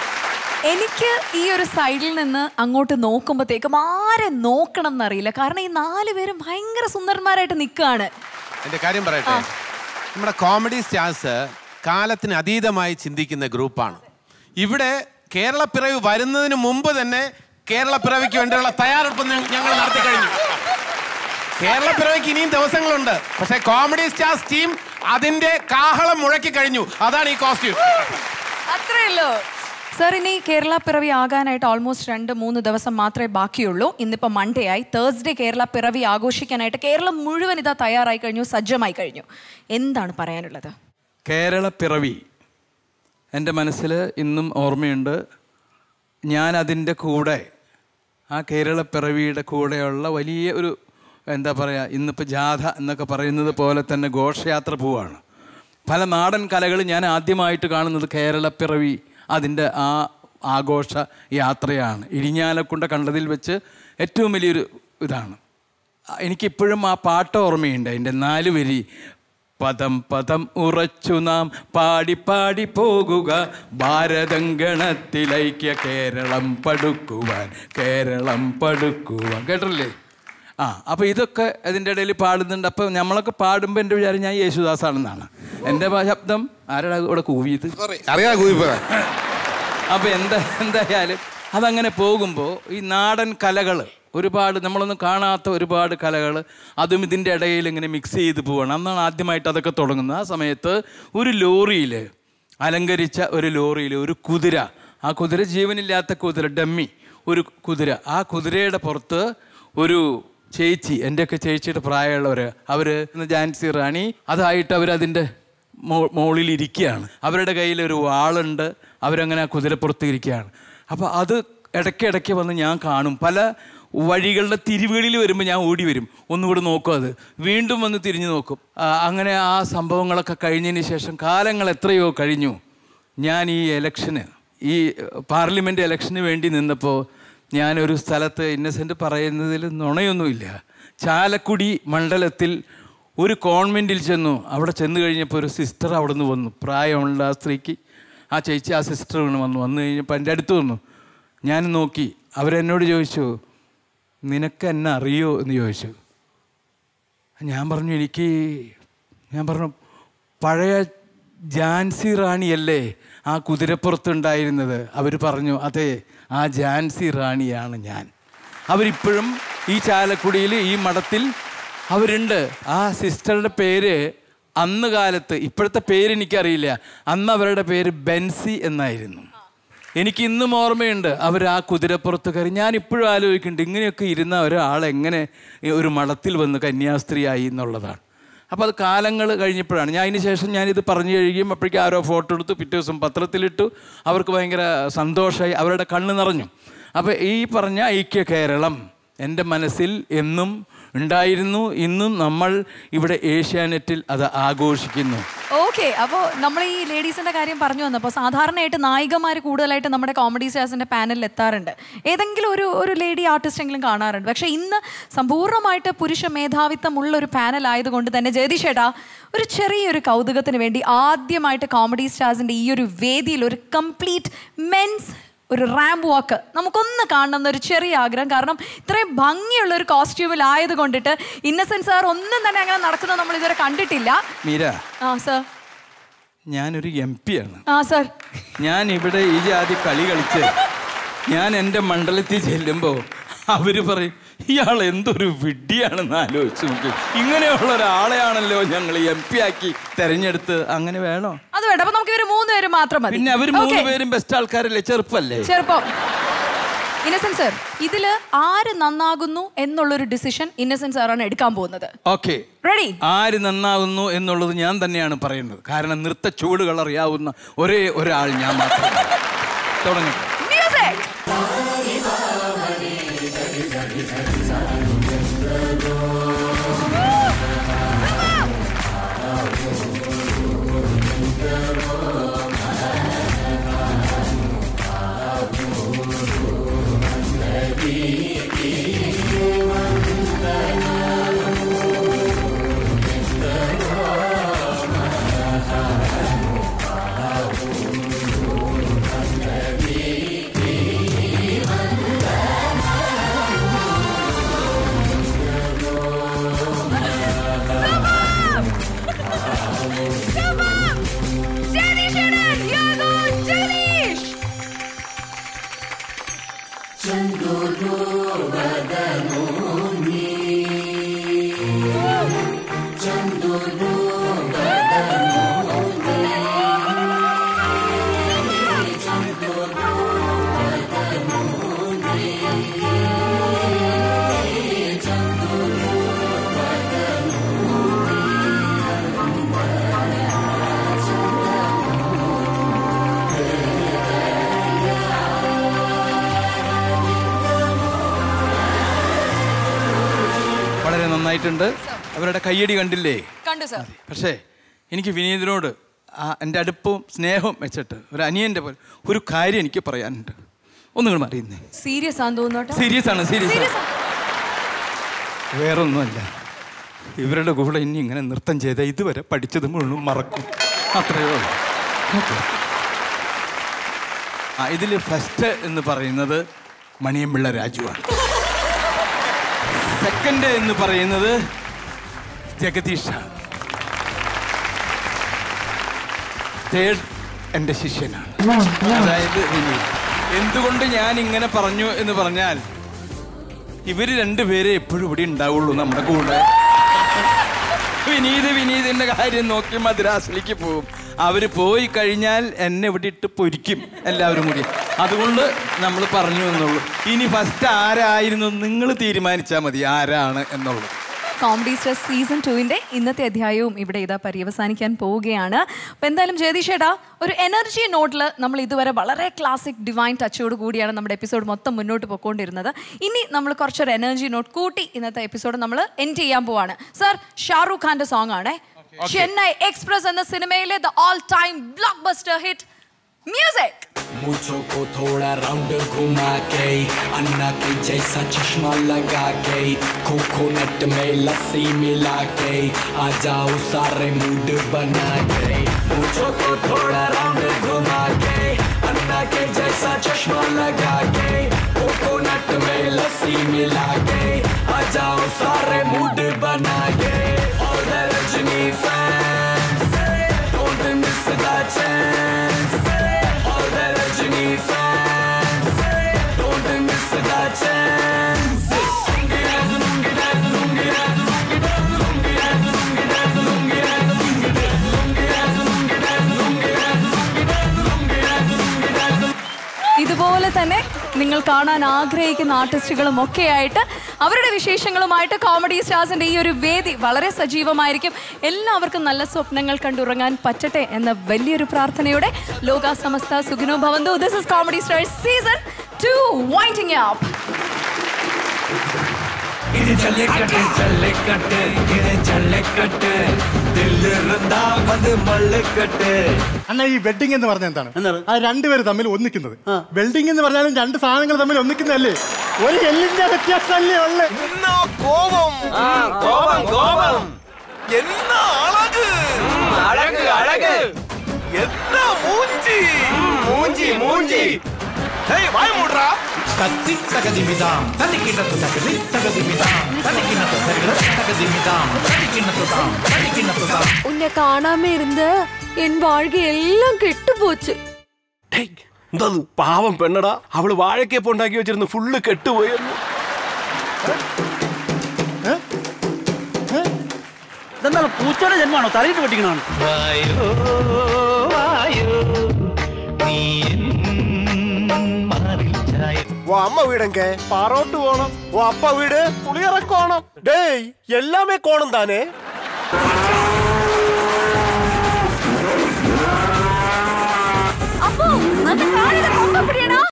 എനിക്ക് ഈ ഒരു സൈഡിൽ നിന്ന് അങ്ങോട്ട് നോക്കുമ്പോഴത്തേക്കും ആരെ നോക്കണം എന്നറിയില്ല കാരണം ഈ നാല് പേരും ഭയങ്കര സുന്ദരന്മാരായിട്ട് നിൽക്കുകയാണ് എൻ്റെ കാര്യം പറയട്ടെ നമ്മുടെ കോമഡി സ്റ്റാർസ് കാലത്തിന് അതീതമായി ചിന്തിക്കുന്ന ഗ്രൂപ്പാണ് ഇവിടെ കേരളപ്പിറവി വരുന്നതിന് മുമ്പ് തന്നെ കേരളപ്പിറവിക്ക് വേണ്ടിയുള്ള തയ്യാറെടുപ്പ് ഞ- ഞങ്ങൾ നടത്തി കഴിഞ്ഞു കേരളപ്പിറവിക്ക് ഇനിയും ദിവസങ്ങളുണ്ട് പക്ഷേ കോമഡി സ്റ്റാർസ് ടീം അതിന്റെ കാഹളം മുഴക്കി കഴിഞ്ഞു അതാണ് ഈ കോസ്റ്റ്യൂം അത്രേ ഉള്ളൂ സർ ഇനി കേരള പിറവി ആകാനായിട്ട് ഓൾമോസ്റ്റ് രണ്ട് മൂന്ന് ദിവസം മാത്രമേ ബാക്കിയുള്ളൂ ഇന്നിപ്പോൾ മൺഡേ ആയി തേഴ്സ്ഡേ കേരള പിറവി ആഘോഷിക്കാനായിട്ട് കേരളം മുഴുവൻ ഇതാ തയ്യാറായി കഴിഞ്ഞു സജ്ജമായി കഴിഞ്ഞു എന്താണ് പറയാനുള്ളത് കേരള പിറവി എൻ്റെ മനസ്സിൽ ഇന്നും ഓർമ്മയുണ്ട് ഞാൻ അതിൻ്റെ കൂടെ ആ കേരള പിറവിയുടെ കൂടെയുള്ള വലിയ ഒരു എന്താ പറയുക ഇന്നിപ്പോൾ ജാഥ എന്നൊക്കെ പറയുന്നത് പോലെ തന്നെ ഘോഷയാത്ര പോവാണ് പല നാടൻ കലകൾ ഞാൻ ആദ്യമായിട്ട് കാണുന്നത് കേരള പിറവി അതിൻ്റെ ആ ആഘോഷ യാത്രയാണ് ഇരിഞ്ഞാലക്കുണ്ട കണ്ടതിൽ വെച്ച് ഏറ്റവും വലിയൊരു ഇതാണ് എനിക്കിപ്പോഴും ആ പാട്ട് ഓർമ്മയുണ്ട് അതിൻ്റെ നാല് വരി പദം പദം ഉറച്ചു നാം പാടി പാടി പോകുക ഭാരതങ്കണത്തിലൈക്യ കേരളം പടുക്കുവാൻ കേരളം പടുക്കുവാൻ കേട്ടില്ലേ ആ അപ്പോൾ ഇതൊക്കെ അതിൻ്റെ ഇടയിൽ പാടുന്നുണ്ട് അപ്പോൾ നമ്മളൊക്കെ പാടുമ്പോൾ എൻ്റെ വിചാരം ഞാൻ യേശുദാസാണെന്നാണ് എൻ്റെ ശബ്ദം ആരാണ് ഇവിടെ കൂവിയത് അറിയാ കൂവിപ്പറ അപ്പോൾ എന്താ എന്തായാലും അതങ്ങനെ പോകുമ്പോൾ ഈ നാടൻ കലകൾ ഒരുപാട് നമ്മളൊന്നും കാണാത്ത ഒരുപാട് കലകൾ അതും ഇതിൻ്റെ ഇടയിൽ ഇങ്ങനെ മിക്സ് ചെയ്ത് പോവാണ് അന്നാണ് ആദ്യമായിട്ട് അതൊക്കെ തുടങ്ങുന്നത് ആ സമയത്ത് ഒരു ലോറിയിൽ അലങ്കരിച്ച ഒരു ലോറിയിൽ ഒരു കുതിര ആ കുതിര ജീവനില്ലാത്ത കുതിര ഡമ്മി ഒരു കുതിര ആ കുതിരയുടെ പുറത്ത് ഒരു ചേച്ചി എൻ്റെയൊക്കെ ചേച്ചിയുടെ പ്രായമുള്ളവർ അവർ ജാൻസി റാണി അതായിട്ട് അവരതിൻ്റെ മോ മുകളിൽ ഇരിക്കുകയാണ് അവരുടെ കയ്യിൽ ഒരു വാളുണ്ട് അവരങ്ങനെ ആ കുതിരപ്പുറത്ത് ഇരിക്കുകയാണ് അപ്പോൾ അത് ഇടയ്ക്കിടയ്ക്ക് വന്ന് ഞാൻ കാണും പല വഴികളുടെ തിരിവുകളിൽ വരുമ്പോൾ ഞാൻ ഓടി വരും ഒന്നുകൂടെ നോക്കും അത് വീണ്ടും വന്ന് തിരിഞ്ഞു നോക്കും ആ, അങ്ങനെ ആ സംഭവങ്ങളൊക്കെ കഴിഞ്ഞതിന് ശേഷം കാലങ്ങൾ എത്രയോ കഴിഞ്ഞു ഞാൻ ഈ എലക്ഷന് ഈ പാർലമെൻറ്റ് ഇലക്ഷന് വേണ്ടി നിന്നപ്പോൾ ഞാനൊരു സ്ഥലത്ത് ഇന്നസെൻ്റ് പറയുന്നതിൽ നുണയൊന്നുമില്ല ചാലക്കുടി മണ്ഡലത്തിൽ ഒരു കോൺവെൻറ്റിൽ ചെന്നു അവിടെ ചെന്ന് കഴിഞ്ഞപ്പോൾ ഒരു സിസ്റ്റർ അവിടെ നിന്ന് വന്നു പ്രായമുള്ള ആ സ്ത്രീക്ക് ആ ചേച്ചി ആ സിസ്റ്റർ വന്നു വന്നു കഴിഞ്ഞപ്പോൾ എൻ്റെ അടുത്ത് വന്നു ഞാൻ നോക്കി അവരെന്നോട് ചോദിച്ചു നിനക്ക് എന്നെ അറിയോ എന്ന് ചോദിച്ചു ഞാൻ പറഞ്ഞു എനിക്ക് ഞാൻ പറഞ്ഞു പഴയ ജാൻസി റാണിയല്ലേ ആ കുതിരപ്പുറത്തുണ്ടായിരുന്നത് അവർ പറഞ്ഞു അതെ ആ ജാൻസി റാണിയാണ് ഞാൻ അവരിപ്പോഴും ഈ ചാലക്കുടിയിൽ ഈ മഠത്തിൽ അവരുണ്ട് ആ സിസ്റ്ററുടെ പേര് അന്ന് കാലത്ത് ഇപ്പോഴത്തെ പേര് എനിക്കറിയില്ല അന്ന് അവരുടെ പേര് ബെൻസി എന്നായിരുന്നു എനിക്ക് ഇന്നും ഓർമ്മയുണ്ട് അവർ ആ കുതിരപ്പുറത്ത് കയറി ഞാൻ ഇപ്പോഴും ആലോചിക്കുന്നുണ്ട് ഇങ്ങനെയൊക്കെ ഇരുന്ന ഒരാൾ എങ്ങനെ ഒരു മഠത്തിൽ വന്ന് കന്യാസ്ത്രീയായി എന്നുള്ളതാണ് അപ്പോൾ അത് കാലങ്ങൾ കഴിഞ്ഞപ്പോഴാണ് ഞാൻ അതിന് ശേഷം ഞാനിത് പറഞ്ഞു കഴിയും അപ്പോഴേക്കും ആരോ ഫോട്ടോ എടുത്തു പിറ്റേ ദിവസം പത്രത്തിലിട്ടു അവർക്ക് ഭയങ്കര സന്തോഷമായി അവരുടെ കണ്ണ് നിറഞ്ഞു അപ്പോൾ ഈ പറഞ്ഞ ഐക്യ കേരളം എൻ്റെ മനസ്സിൽ എന്നും ഉണ്ടായിരുന്നു ഇന്നും നമ്മൾ ഇവിടെ ഏഷ്യാനെറ്റിൽ അത് ആഘോഷിക്കുന്നു ഓക്കെ അപ്പോൾ നമ്മൾ ഈ ലേഡീസിന്റെ കാര്യം പറഞ്ഞു വന്നപ്പോൾ സാധാരണയായിട്ട് നായികമാർ കൂടുതലായിട്ട് നമ്മുടെ കോമഡി സ്റ്റാർസിന്റെ പാനലിൽ എത്താറുണ്ട് ഏതെങ്കിലും ഒരു ഒരു ലേഡി ആർട്ടിസ്റ്റ് എങ്കിലും കാണാറുണ്ട് പക്ഷെ ഇന്ന് സമ്പൂർണ്ണമായിട്ട് പുരുഷ മേധാവിത്വമുള്ള ഒരു പാനൽ ആയതുകൊണ്ട് തന്നെ ജയതീഷേട്ടാ ഒരു ചെറിയൊരു കൗതുകത്തിന് വേണ്ടി ആദ്യമായിട്ട് കോമഡി സ്റ്റാർസിന്റെ ഈ ഒരു വേദിയിൽ ഒരു കംപ്ലീറ്റ് മെൻസ് ഒരു റാമ്പ് വാക്ക് നമുക്കൊന്ന് കാണണം എന്നൊരു ചെറിയ ആഗ്രഹം കാരണം ഇത്രയും ഭംഗിയുള്ള ഒരു കോസ്റ്റ്യൂമിലായത് കൊണ്ടിട്ട് ഇന്നസെന്റ് സാർ ഒന്നും തന്നെ അങ്ങനെ നടക്കുന്നത് നമ്മൾ ഇതുവരെ കണ്ടിട്ടില്ല മീര ആ സർ ഞാനൊരു എം പി ആണ് ആ സർ ഞാൻ ഇവിടെ ഈ ജാതി കളി കളിച്ച് ഞാൻ എൻ്റെ മണ്ഡലത്തിൽ ചെല്ലുമ്പോൾ അവർ പറയും ഇയാൾ എന്തൊരു വിഡ്ഢിയാണെന്ന് ആലോചിച്ച് നോക്കി ഇങ്ങനെയുള്ള ഒരാളെയാണല്ലോ ഞങ്ങൾ എം പി ആക്കി തെരഞ്ഞെടുത്ത് അങ്ങനെ വേണോ അത് വേണ്ട അപ്പൊ നമുക്ക് ഇവര് മൂന്ന് പേര് മാത്രം മതി പിന്നെ അവർ മൂന്ന് Okay. പേരും ബെസ്റ്റ് ആൾക്കാരല്ലേ ചെറുപ്പല്ലേ ചെറുപ്പം ഇന്നസെന്റ് സർ ഇതില് ആര് നന്നാകുന്നു എന്നുള്ളൊരു ഡിസിഷൻ ഇന്നസെന്റ് സാറാണ് എടുക്കാൻ പോകുന്നത് ഓക്കെ റെഡി ആര് നന്നാവുന്നു എന്നുള്ളത് ഞാൻ തന്നെയാണ് പറയുന്നത് കാരണം നൃത്ത ചുവടുകൾ അറിയാവുന്ന ഒരേ ഒരാൾ ഞാൻ മാത്രം തുടങ്ങട്ടെ മ്യൂസിക് വളരെ നന്നായിട്ടുണ്ട് അവരുടെ കയ്യടി കണ്ടില്ലേ കണ്ടു സർ പക്ഷേ എനിക്ക് വിനീതിനോട് ആ എൻ്റെ അടുപ്പവും സ്നേഹവും വെച്ചിട്ട് ഒരു അനിയൻ്റെ പോലെ ഒരു കാര്യം എനിക്ക് പറയാനുണ്ട് ഒന്നുകൂടെ മാറിയുന്നേ സീരിയസ് ആണെന്ന് തോന്നുന്നു സീരിയസ് ആണ് സീരിയസ് Serious ആണ് വേറൊന്നുമല്ല ഇവരുടെ കൂടെ ഇനി ഇങ്ങനെ നൃത്തം ചെയ്ത ഇതുവരെ പഠിച്ചത് മുഴുവൻ മറക്കും അത്രയേ ഉള്ളൂ ഓക്കെ ആ ഇതിൽ ഫസ്റ്റ് എന്ന് പറയുന്നത് മണിയമ്പിള്ള രാജുവാണ് സെക്കൻഡ് എന്ന് പറയുന്നത് ജഗദീഷാണ് തേർഡ് എൻ്റെ ശിഷ്യനാണ് അതായത് വിനീത് എന്തുകൊണ്ട് ഞാൻ ഇങ്ങനെ പറഞ്ഞു എന്ന് പറഞ്ഞാൽ ഇവര് രണ്ടുപേരെ എപ്പോഴും ഇവിടെ ഉണ്ടാവുള്ളൂ നമ്മുടെ കൂടെ വിനീത് വിനീതിന്റെ കാര്യം നോക്കി മദ്രാസിലേക്ക് പോകും അവര് പോയി കഴിഞ്ഞാൽ എന്നെ ഇവിടെ ഇട്ട് പൊരിക്കും എല്ലാവരും കൂടി അതുകൊണ്ട് നമ്മൾ പറഞ്ഞു എന്നുള്ളൂ ഇനി ഫസ്റ്റ് ആരായിരുന്നു നിങ്ങൾ തീരുമാനിച്ചാൽ മതി ആരാണ് എന്നുള്ളത് കോമഡി സ്റ്റാർ സീസൺ ടുവിന്റെ ഇന്നത്തെ അധ്യായവും ഇവിടെ ഇതാ പര്യവസാനിക്കാൻ പോവുകയാണ് അപ്പൊ എന്തായാലും ജയതീഷേട്ടാ ഒരു എനർജി നോട്ടിൽ നമ്മൾ ഇതുവരെ വളരെ ക്ലാസിക് ഡിവൈൻ ടച്ചോട് കൂടിയാണ് നമ്മുടെ എപ്പിസോഡ് മൊത്തം മുന്നോട്ട് പോയിക്കൊണ്ടിരുന്നത് ഇനി നമ്മൾ കുറച്ചൊരു എനർജി നോട്ട് കൂട്ടി ഇന്നത്തെ എപ്പിസോഡ് നമ്മൾ എൻഡ് ചെയ്യാൻ പോവാണ് സർ ഷാറൂഖ് ഖാന്റെ സോങ് ആണേ ചെന്നൈ എക്സ്പ്രസ് എന്ന സിനിമയിലെ the all time blockbuster hit music मुझो को थोड़ा राउंड घुमा के अन्ना के जैसा चश्मा लगा के कोकोनट में लस्सी मिला के आ जाओ सारे मूड बना के मुझो को थोड़ा राउंड घुमा के अन्ना के जैसा चश्मा लगा के कोकोनट में लस्सी मिला के आ जाओ सारे मूड बना के और the Rajni fans don't miss the chance all the Rajini fans don't miss the chance. Lungi dance, lungi dance, lungi dance, lungi dance. നിങ്ങൾ കാണാൻ ആഗ്രഹിക്കുന്ന ആർട്ടിസ്റ്റുകളും ഒക്കെ ആയിട്ട് അവരുടെ വിശേഷങ്ങളുമായിട്ട് കോമഡി സ്റ്റാർസിന്റെ ഈ ഒരു വേദി വളരെ സജീവമായിരിക്കും എല്ലാവർക്കും നല്ല സ്വപ്നങ്ങൾ കണ്ടുറങ്ങാൻ പറ്റട്ടെ എന്ന വലിയൊരു പ്രാർത്ഥനയോടെ ലോക സമസ്ത സുഖിനോ ഭവന്തു this is comedy stars season two winding up இது ஜல்லிக்கட்டு ஜல்லிக்கட்டு இது ஜல்லிக்கட்டு தில்லு இருந்தா வந்து மல்லுக்கட்டு അണ്ണാ ഈ വെഡിങ് എന്ന് പറഞ്ഞ എന്താണ് ആ രണ്ടുപേര് തമ്മിൽ ഒന്നിക്കുന്നത് വെൽഡിംഗ് എന്ന് പറഞ്ഞാലും രണ്ട് സാധനങ്ങൾ തമ്മിൽ ഒന്നിക്കുന്നതല്ലേ ഒരു എല്ലിന്റെ വ്യത്യാസമല്ലേ ഉള്ളു கோபம் கோபம் கோபம் என்ன அழகு அழகு அழகு என்ன மூஞ்சி மூஞ்சி மூஞ்சி ஏய் வாய் மூடுறா தத்தி தகதிமிதாம் தனிக்கிண்ணத்து தகதி தகதிமிதாம் தனிக்கிண்ணத்து தகதி தகதிமிதாம் தனிக்கிண்ணத்துதாம் தனிக்கிண்ணத்துதாம் உன்னை காணாம இருந்த என் வாழ்க்கை எல்லாம் கெட்டு போச்சு എന്തത് പാവം പെണ്ണടാ അവള് വാഴക്കേപ്പ് ഉണ്ടാക്കി വെച്ചിരുന്നു ഫുള്ള് കെട്ടുപോയിരുന്നു ഇതെന്താണ് പൂച്ചയുടെ ജന്മാണോ തലയിട്ട് പൊട്ടിക്കണാണ് വായോ വായോ നീ ഓ അമ്മ വീടെങ്ക പാറോട്ട് പോണം ഓ അപ്പ വീട് പുളിയറക്കോണം ഡേയ് എല്ലാമേ കോണം താനേ